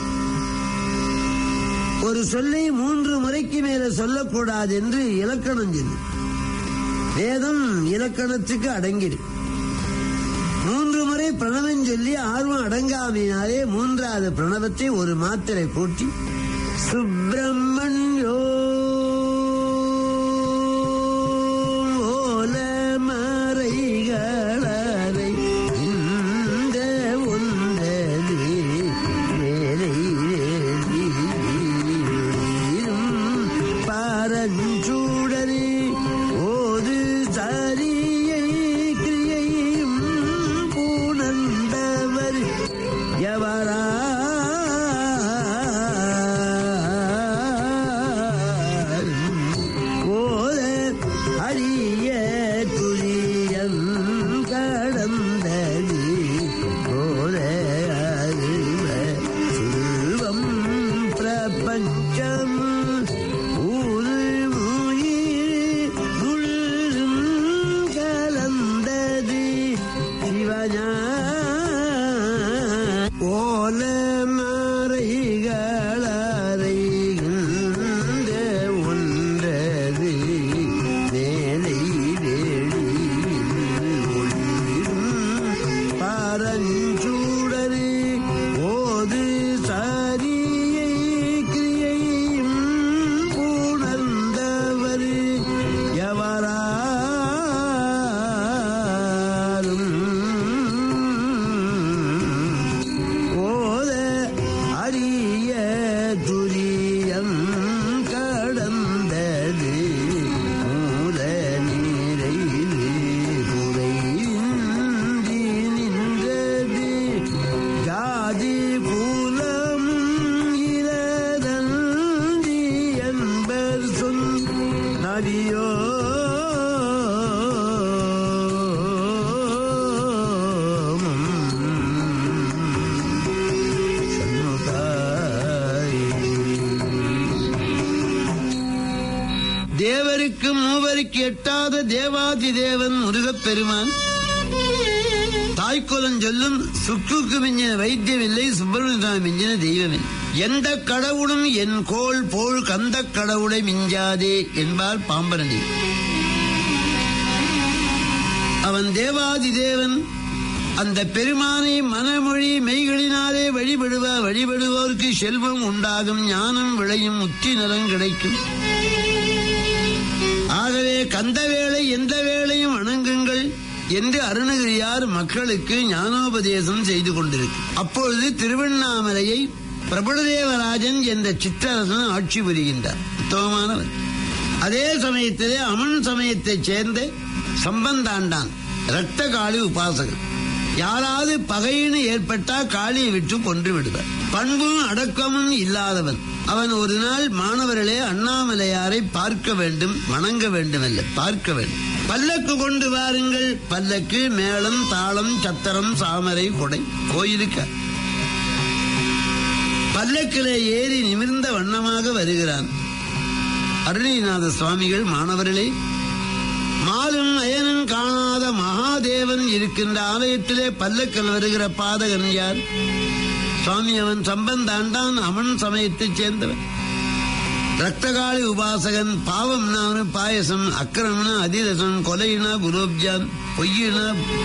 ஒரு சொல்லை மூன்று முறைக்கு மேல சொல்லக்கூடாது என்று இலக்கணம் சொல்லு வேதம் இலக்கணத்துக்கு அடங்கிடு மூன்று முறை பிரணவம் சொல்லி ஆர்வம் அடங்காமையினாலே மூன்றாவது பிரணவத்தை ஒரு மாத்திரை கூட்டி சுப்பிரமணியோ ஓல மறைகளரை இந்த ஒன்றது வேலை பரஞ்சூடரே ஓது சரியை கிரியையும் பூணந்தவர் எவரா ஓத அரிய துரியன் கடந்தது ஓத அருவ செல்வம் பிரபஞ்சம் ஊரு மூயிர் முள்ளும் கலந்தது சிவஞா ஓல மறைகளறைகின்ற ஒன்றது மேலை வேளியில் ஒளிரும் பரஞ்சூடரு ஓது சரியை கிரியையும் பூணர்ந்தவர் எவராலும் ஓத அரிய துரியம் கடந்தது மூல நீரையிலே குறையின்றி நின்றது ஜாதி குலம் இரதந்தி என்பர் சொல் நதியோ தேவருக்கு மூவருக்கு எட்டாத தேவாதி தேவன் முருகப் பெருமான் தாய்க்குலம் சொல்லும் சுக்குக்கு மிஞ்சின வைத்தியம் இல்லை சுப்பிரமணிய மிஞ்சின தெய்வமே எந்த கடவுளும் என் கோள் போல் கந்த கடவுளை மிஞ்சாதே என்பார் பாம்பரடி அவன் தேவாதி தேவன் அந்த பெருமானை மனமொழி மெய்களினாலே வழிபடுவ வழிபடுவோருக்கு செல்வம் உண்டாகும் ஞானம் விளையும் உச்சி நலம் கிடைக்கும் ஆகவே கந்த வேளை எந்த வேளையும் வணங்குங்கள் என்று அருணகிரியார் மக்களுக்கு ஞானோபதேசம் செய்து கொண்டிருக்கு அப்பொழுது திருவண்ணாமலையை பிரபுடதேவராஜன் என்ற சிற்றரசன் ஆட்சி புரிகின்றார் உத்தமமானவர் அதே சமயத்திலே அமன் சமயத்தைச் சேர்ந்த சம்பந்தாண்டான் இரத்த காளி உபாசகன் யாராவது பகையின்னு ஏற்பட்டா காளியை விட்டு கொன்று விடுவார் பண்பும் அடக்கமும் இல்லாதவன் அவன் ஒரு நாள் மாணவர்களே அண்ணாமலையாரை பார்க்க வேண்டும் வணங்க வேண்டும் அல்ல பார்க்க வேண்டும் பல்லக்கு கொண்டு வாருங்கள் பல்லக்கு மேளம் தாளம் சத்திரம் சாமரை கொடை கோயிலுக்கு பல்லக்கிலே ஏறி நிமிர்ந்த வண்ணமாக வருகிறான் அருணிநாத சுவாமிகள் மாணவர்களே மாலும் அயனன் காணாத மகாதேவன் இருக்கின்ற ஆலயத்திலே பல்லக்கில் வருகிற பாதகன் யார் சுவாமி அவன் சம்பந்தாண்டான் அவன் சமயத்தைச் சேர்ந்தவன் ரக்தகாளி உபாசகன் பாவம்னா அவனுக்கு பாயசம் அக்கிரமம்னா அதிரசம் கொலைனா குலோப்ஜாம் பொய்யினா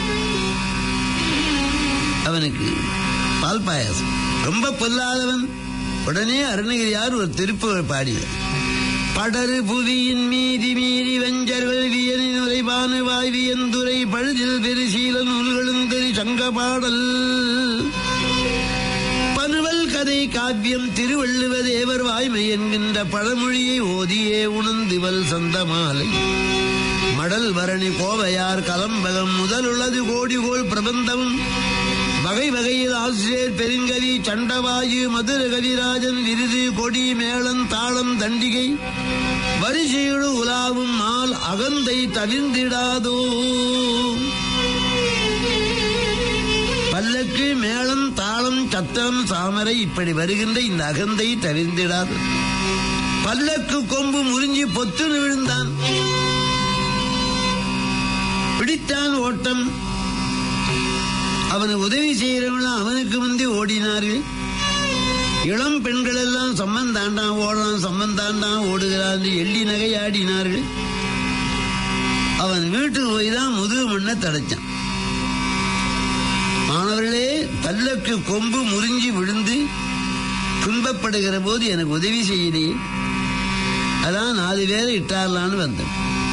அவனுக்கு பால் பாயாசம் ரொம்ப பொல்லாதவன் உடனே அருணகிரியார் ஒரு திருப்புகழ் பாடினார் படரு புவியின் மீதி மீறி வெஞ்சர்கள் வியனின் உரைபானு வாய்வியந்துரை பழுதில் பெருசீல நூல்களும் தெரி சங்க பாடல் பனுவல் கதை காவியம் திருவள்ளுவ தேவர் வாய்மை என்கின்ற பழமொழியை ஓதியே உணர்ந்துவல் சந்த மாலை மடல் பரணி கோவையார் கலம்பகம் முதலுள்ளது கோடிகோள் பிரபந்தமும் வகை வகையில் ஆசிரியர் பெருங்கவி சண்டவாயு மதுர கவிராஜன் விருது கொடி மேளம் தாளம் தண்டிகை வரிசையோடு உலாவும் மால் அகந்தை தவிர்ந்திடாதோ பல்லக்கு மேளம் தாளம் சத்தம் சாமரை இப்படி வருகின்ற இந்த அகந்தை தவிர்ந்திடாது பல்லக்கு கொம்பு முறிஞ்சி பொத்துன்னு விழுந்தான் பிடித்தான் ஓட்டம் அவனுக்கு உதவி செய்யறவங்களும் அவனுக்கு முந்தி ஓடினார்கள் இளம் பெண்கள் எல்லாம் சம்மந்தாண்டான் ஓடுறான் சம்மந்தாண்டான் ஓடுகிறான் எள்ளி நகையாடினார்கள் அவன் வீட்டுக்கு போய் தான் முதுகு மண்ணை தடைச்சான் மாணவர்களே பல்லக்கு கொம்பு முறிஞ்சி விழுந்து துன்பப்படுகிற போது எனக்கு உதவி செய்யலையே அதான் நாலு பேரை இட்டாரலான்னு வந்தேன்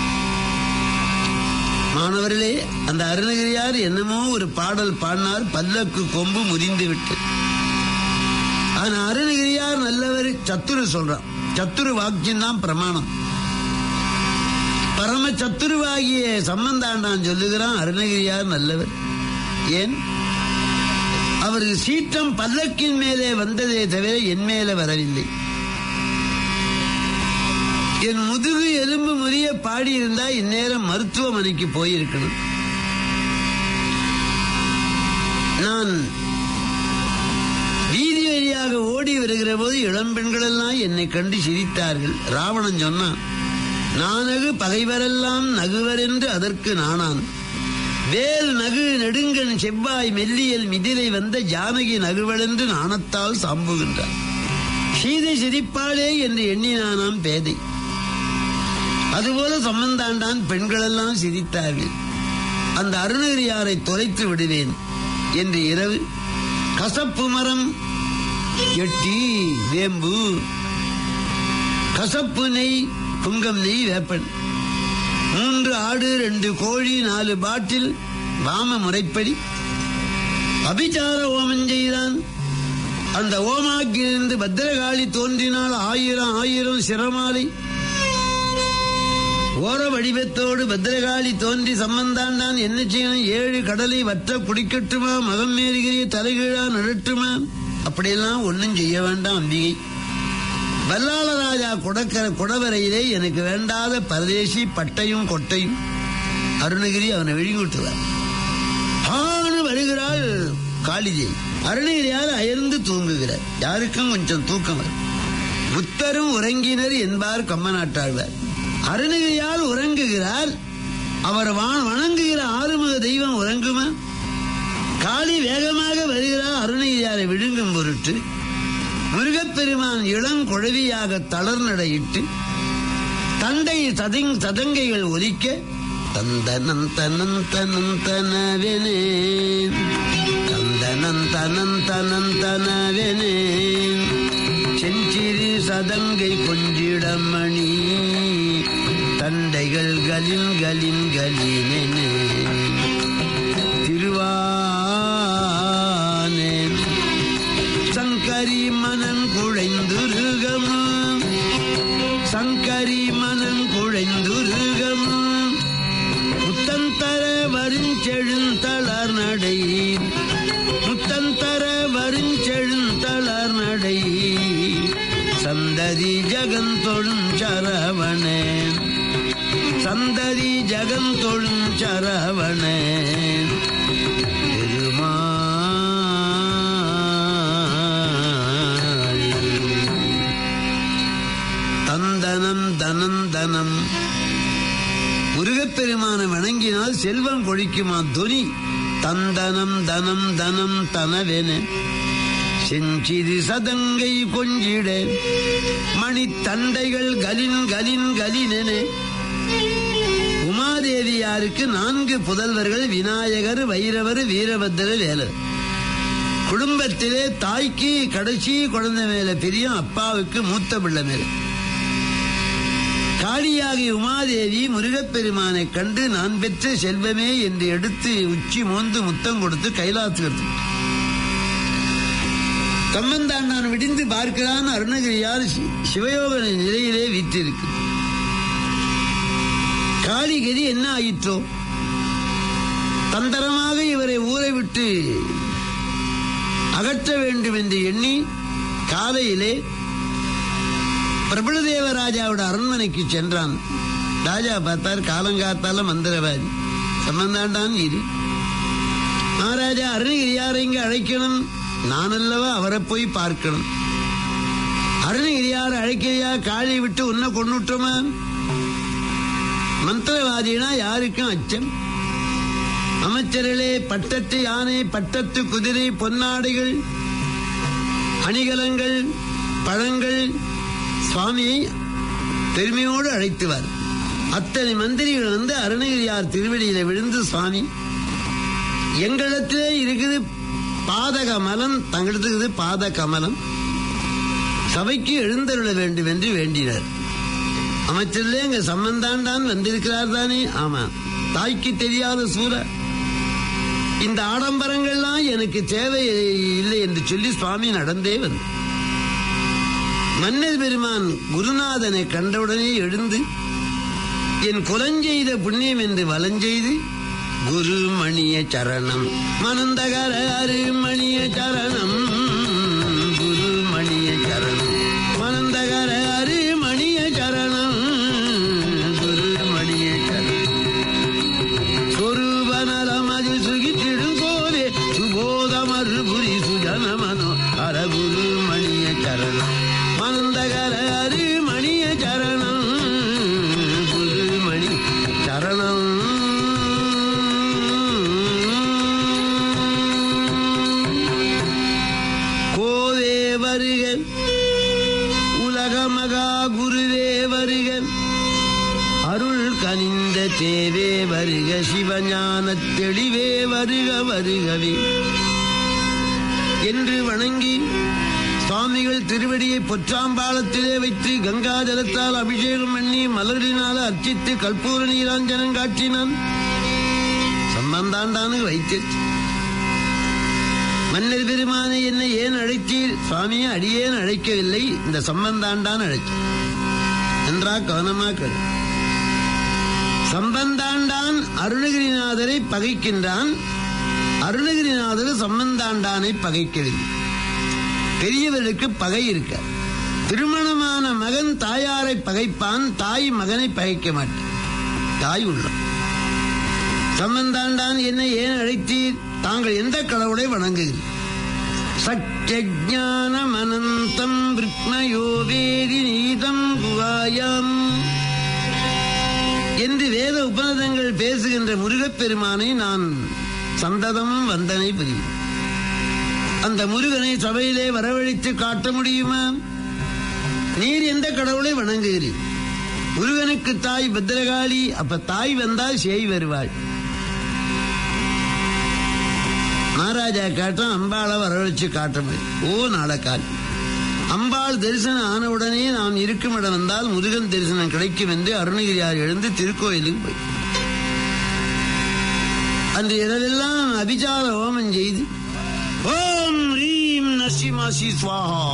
மாணவர்களே அந்த அருணகிரியார் என்னமோ ஒரு பாடல் பாடினார் பல்லக்கு கொம்பு முறிந்து விட்டு ஆனா அருணகிரியார் நல்லவர் சத்துரு சொல்றான் சத்துரு வாக்கியம் தான் பிரமாணம் பரம சத்துருவாகிய சம்பந்தாண்டான் சொல்லுகிறான் அருணகிரியார் நல்லவர் ஏன் அவருக்கு சீற்றம் பல்லக்கின் மேலே வந்ததே தவிர என் மேலே வரவில்லை என் முதுகு எலும்பு முறிய பாடியிருந்தா இந்நேரம் மருத்துவமனைக்கு போயிருக்கணும் நான் வீதி வழியாக ஓடி வருகிற போது இளம்பெண்கள் எல்லாம் என்னை கண்டு சிரித்தார்கள் ராவணன் சொன்னான் நானகு பகைவரெல்லாம் நகுவர் என்று அதற்கு நானான் வேல் நகு நெடுங்கன் செவ்வாய் மெல்லியல் மிதிலை வந்த ஜானகி நகுவள் என்று நாணத்தால் சாம்புகின்றார் சீதை சிரிப்பாளே என்று எண்ணினானாம் பேதை அதுபோல சம்பந்தாண்டான் பெண்களெல்லாம் சிரித்தார்கள் அந்த அருணகிரியாரை தொலைத்து விடுவேன் என்று இரவு கசப்பு மரம் எட்டி வேம்பு கசப்பு நெய் புங்கம் நெய் வேப்பன் மூன்று ஆடு ரெண்டு கோழி நாலு பாட்டில் வாம முறைப்படி அபிச்சார ஓமம் செய்தான் அந்த ஓமாக்கிலிருந்து பத்திரகாளி தோன்றினால் ஆயிரம் ஆயிரம் சிரமாலை ஓர வடிவத்தோடு பத்திரகாளி தோன்றி சம்பந்தாண்டான் என்ன செய்யணும் ஏழு கடலை வற்ற குடிக்கட்டுமா மகம் மேறுகிறிய தலைகீழா நடட்டுமா அப்படியெல்லாம் ஒன்னும் செய்ய வேண்டாம் அம்பிகை வல்லாளராஜா குடக்கர குடவரையிலே எனக்கு வேண்டாத பரதேசி பட்டையும் கொட்டையும் அருணகிரி அவனை விழுங்கிவிட்டுவார் ஆணு வருகிறாள் காளிஜை அருணகிரியால் அயர்ந்து தூங்குகிறார் யாருக்கும் கொஞ்சம் தூக்கம் வரும் புத்தரும் உறங்கினர் என்பார் கம்மநாட்டாழ்வார் அருணகிரியால் உறங்குகிறார் அவர் வா- வணங்குகிற ஆறுமுக தெய்வம் உறங்குமா காளி வேகமாக வருகிறார் அருணகிரியாரை விழுங்கும் பொருட்டு முருகப்பெருமான் இளங்குழவியாக தளர்நடையிட்டு தண்டை சதிங் சதங்கைகள் ஒலிக்க தந்தனம் தனம் தனம் தனவெனே தந்தனம் தனம் தனம் தனவெனே செஞ்சிறு சதங்கை கொஞ்சிடமணி தண்டைகள் கலின் கலின் கலினே திருவானேன் சங்கரி மனம் குழைந்துருகமும் சங்கரி மனம் குழைந்துருகமும் முத்தந்தர வருஞ்செழுந்தளர் நடை முத்தந்தர வருஞ்செழுந்தளர் நடை சந்ததி ஜகந்தொழும் சரவணே சந்ததி ஜகந்தொழும் சரவணே பெருமாள் தந்தனம் தனம் தனம் முருகப்பெருமான வணங்கினால் செல்வம் கொழிக்குமா துனி தந்தனம் தனம் தனம் தனவென செஞ்சிறு சதங்கை கொஞ்சிட மணித்தண்டைகள் கலின் கலின் கலினென உமாதேவியாருக்கு நான்கு புதல்வர்கள் விநாயகர் வைரவர் வீரபத்திரர் வேலர் குடும்பத்திலே தாய்க்கு கடைசி குழந்தை மேல பிரியம் அப்பாவுக்கு மூத்த பிள்ளை மேல காளியாகி உமாதேவி முருகப்பெருமானை கண்டு நான் பெற்ற செல்வமே என்று எடுத்து உச்சி மோந்து முத்தம் கொடுத்து கைலாசுகிறது கம்மந்தாண்டான் விடிந்து பார்க்கிறான் அருணகிரியார் சி- சிவயோக நிலையிலே வீற்றிருக்கு காளிகதி என்ன ஆயிற்றோ தந்திரமாக இவரை ஊரை விட்டு அகற்ற வேண்டும் என்று எண்ணி காலையிலே பிரபுதேவராஜாவோட அரண்மனைக்கு சென்றான் ராஜா பார்த்தார் காலங்காத்தால மந்திரவாதி சம்பந்தாண்டான் இரு மகாராஜா அருணகிரியாரை இங்க அழைக்கணும் நான் அல்லவா அவரை போய் பார்க்கணும் அருணகிரியார் அழைக்கையா காளி விட்டு உன்னை கொண்டுட்டோமா மந்திரவாதினா யாருக்கும் அச்சம் அமைச்சர்களே பட்டத்து யானை பட்டத்து குதிரை பொன்னாடைகள் அணிகலங்கள் பழங்கள் சுவாமியை பெருமையோடு அழைத்துவார் அத்தனை மந்திரிகள் வந்து அருணகிரியார் திருவடியில விழுந்து சுவாமி எங்களிடத்திலே இருக்குது பாத கமலம் தங்களிடத்துக்கு இருக்குது பாத கமலம் சபைக்கு எழுந்தருள வேண்டும் என்று வேண்டினார் அமைச்சர்லே எங்க சம்பந்தாண்டான் வந்திருக்கிறார் தானே ஆமா தாய்க்கு தெரியாத சூர இந்த ஆடம்பரங்கள்லாம் எனக்கு தேவை இல்லை என்று சொல்லி சுவாமி நடந்தே வந்து மன்னர் பெருமான் குருநாதனை கண்டவுடனே எழுந்து என் குலஞ்செய்த புண்ணியம் என்று வலஞ்செய்து குரு மணிய சரணம் மனந்தகர அருமணிய சரணம் குரு மணிய சரணம் மனந்தகர அருமணிய சரணம் குரு மணிய சரணம் சொரூபநலமது சுகித்திடும் கோவே சுபோதமரு புரி சுஜனமனோ அரகுரு மணிய சரணம் மனந்தகர அரு மணிய சரணம் குரு மணி சரணம் கோவே வருக உலக மகா குருவே வருக அருள் கனிந்த தேவே வருக சிவஞான தெளிவே வருக வருகவே என்று வணங்கி சுவாமிகள் திருவடியை பொற்றாம்பாளத்திலே வைத்து கங்கா ஜலத்தால் அபிஷேகம் பண்ணி மலரினால் அர்ச்சித்து கற்பூர நீராஞ்சனம் காட்டினான் சம்பந்தாண்டானு வைத்தேன் மன்னர் பெருமானை என்னை ஏன் அழைத்தீர் சுவாமியை அடியேன் அழைக்கவில்லை இந்த சம்பந்தாண்டான் அழைத்தேன் என்றா கவனமா கேள் சம்பந்தாண்டான் அருணகிரிநாதரை பகைக்கின்றான் அருணகிரிநாதர் சம்பந்தாண்டானை பகைக்கவில்லை பெரியவர்களுக்கு பகை இருக்க திருமணமான மகன் தாயாரை பகைப்பான் தாய் மகனை பகைக்க மாட்டான் தாய் உள்ளம் சம்பந்தாண்டான் என்னை ஏன் அழைத்தீர் தாங்கள் எந்த கடவுளை வணங்குகிறீர் சத்யஜானம் அனந்தம் விருக்மயோ வேதி நீதம் குகாயம் என்று வேத உபநதங்கள் பேசுகின்ற முருகப்பெருமானை நான் சந்ததம் வந்தனை புரியும் அந்த முருகனை சபையிலே வரவழைத்து காட்ட முடியுமா நீர் எந்த கடவுளை வணங்குகிறீர் முருகனுக்கு தாய் பத்திரகாளி அப்ப தாய் வந்தால் சேய் வருவாள் மகாராஜா காட்டும் அம்பாளை வரவழைச்சு காட்ட முடியும் ஓ நாடக்கால் அம்பாள் தரிசனம் ஆனவுடனே நாம் இருக்கும் இடம் வந்தால் முருகன் தரிசனம் கிடைக்கும் என்று அருணகிரியார் எழுந்து திருக்கோயிலுக்கு போய் அன்று இரவெல்லாம் அபிச்சார ஹோமம் செய்து ஓம் ரீம் நசிமாசி ஸ்வாஹா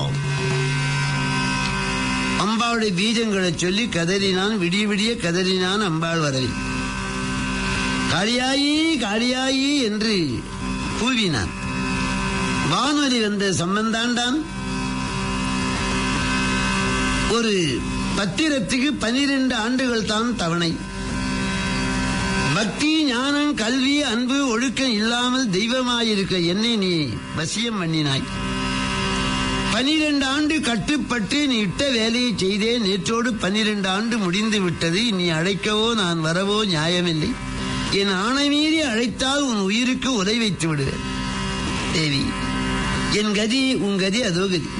அம்பாளுடைய பீஜங்களை சொல்லி கதறினான் விடிய விடிய கதறினான் அம்பாள் வரவி காளியாயி காளியாயி என்று கூவினான் வானொலி வந்த சம்பந்தாண்டான் ஒரு பத்திரத்துக்கு பனிரெண்டு ஆண்டுகள் தான் தவணை பக்தி ஞானம் கல்வி அன்பு ஒழுக்கம் இல்லாமல் தெய்வமாயிருக்க என்னை நீ வசியம் பண்ணினாய் பனிரெண்டு ஆண்டு கட்டுப்பட்டு நீ இட்ட வேலையை செய்தே நேற்றோடு பனிரெண்டு ஆண்டு முடிந்து விட்டது நீ அழைக்கவோ நான் வரவோ நியாயமில்லை என் ஆணை மீறி அழைத்தால் உன் உயிருக்கு உலை வைத்து விடுவேன் தேவி என் கதி உன் கதி அதோ கதி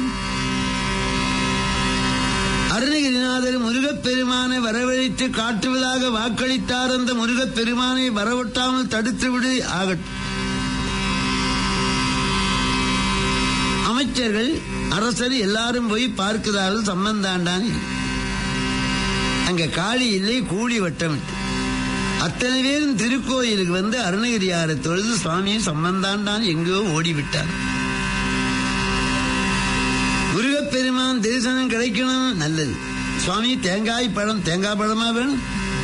அருணகிரிநாதர் முருகப்பெருமானை வரவழைத்து காட்டுவதாக வாக்களித்தார் அந்த முருகப்பெருமானை வரவொட்டாமல் தடுத்து விடு ஆகட்டும் அமைச்சர்கள் அரசர் எல்லாரும் போய் பார்க்கிறார்கள் சம்பந்தாண்டான் அங்க காளி இல்லை கூலி வட்டமிட்டு அத்தனை பேரும் திருக்கோயிலுக்கு வந்து அருணகிரியாரை தொழுது சுவாமியும் சம்பந்தாண்டான் எங்கேயோ ஓடிவிட்டார் முருகப்பெருமான் தரிசனம் கிடைக்கணும் நல்லது சுவாமி தேங்காய் பழம் தேங்காய் பழமா வேணும்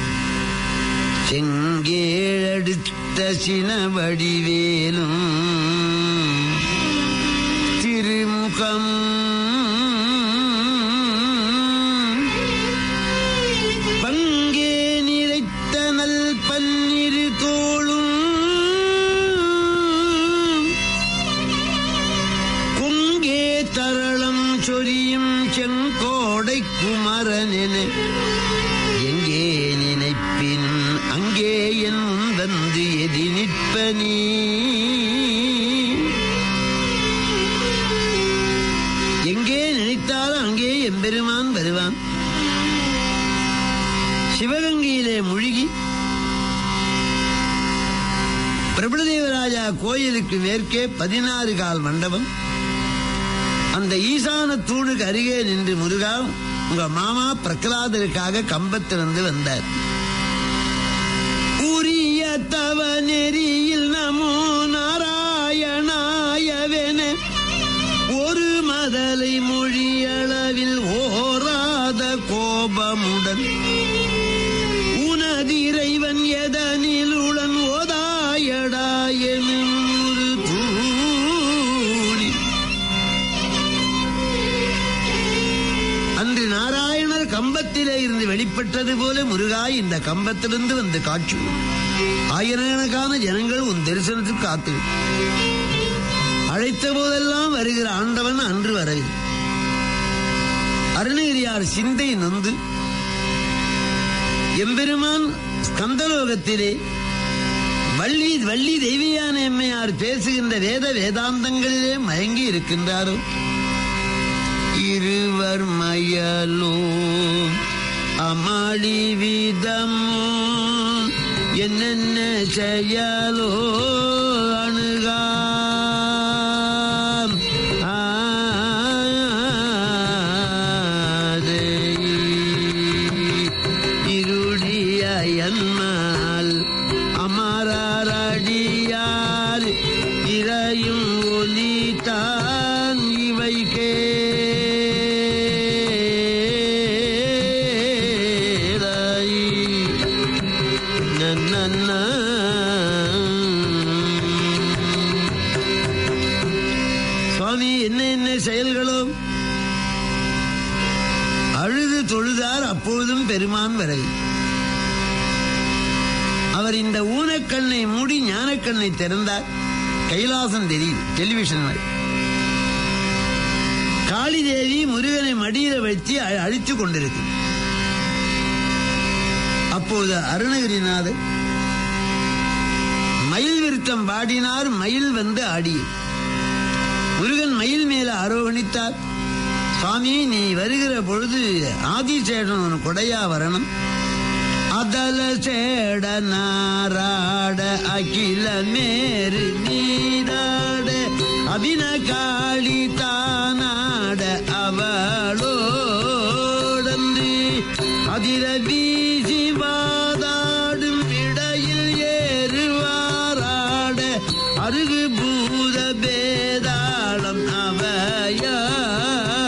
செங்கேழடுத்த சின வடிவேலும் திருமுகம் பங்கே நிறைத்த நல் பன்னிரு தோளும் குங்கே தரளம் சொரியும் செங்கோடை குமரனென எங்கே நினைப்பின் அங்கே என் முந்தந்து எதி நிற்ப நீ எங்கே நினைத்தாலும் அங்கே எம்பெருமான் வருவான் சிவகங்கையிலே மூழ்கி பிரபுதேவராஜா கோயிலுக்கு மேற்கே பதினாறு கால் மண்டபம் அந்த ஈசான தூணுக்கு அருகே நின்று முருகா உங்க மாமா பிரகலாதருக்காக கம்பத்திலிருந்து வந்தார் உரிய தவ நெறியில் நமோ நாராயணாயவென ஒரு மதலை மொழியளவில் ஓராத கோபமுடன் உனதிரைவன் எதனில் உளன் ஓதாயடா எனும் ஒரு தூணி அன்று நாராயணர் கம்பத்திலே இருந்து வெளிப்பட்டது போல முருகாய் இந்த கம்பத்திலிருந்து வந்த காட்சி ஆயிரக்கணக்கான ஜனங்கள் உன் தரிசனத்துக்கு காத்து அழைத்த போதெல்லாம் வருகிற ஆண்டவன் அன்று வரவில்லை அருணகிரியார் சிந்தை நொந்து எம்பெருமான் ஸ்கந்தலோகத்திலே வள்ளி வள்ளி தெய்வியான எம்மையார் பேசுகின்ற வேத வேதாந்தங்களிலே மயங்கி இருக்கின்றாரோ இருவர் மயலோ அமாளி விதமோ என்னென்ன செயலோ அணுகாம் ஆதே. இருடியன்மால் அமரடியார் இறையும் ஒலி தான் இவை கேளாய். நன்னன்ன. சுவாமி என்ன என்ன செயல்களோ அழுது தொழுதார் அப்பொழுதும் பெருமான் வரவில்லை அவர் இந்த ஊனக்கண்ணை மூடி ஞானக்கண்ணை திறந்தார் கைலாசம் தெரியுது டெலிவிஷன் மாதிரி காளி தேவி முருகனை மடியில வச்சு அ- அழித்துக் கொண்டிருக்கு அப்போது அருணகிரிநாதர் மயில் விருத்தம் பாடினார் மயில் வந்து ஆடியது முருகன் மயில் மேல ஆரோகணித்தார் சுவாமி நீ வருகிற பொழுது ஆதிசேடன் உன் கொடையா வரணும் அதல சேட நாராட அகில மேரு நீராட அபின காளி தானாட அவளோடந்து அதிர வீசி வாதாடும் இடையில் ஏறுவாராட அருகு பூத பேதாளம் அவையா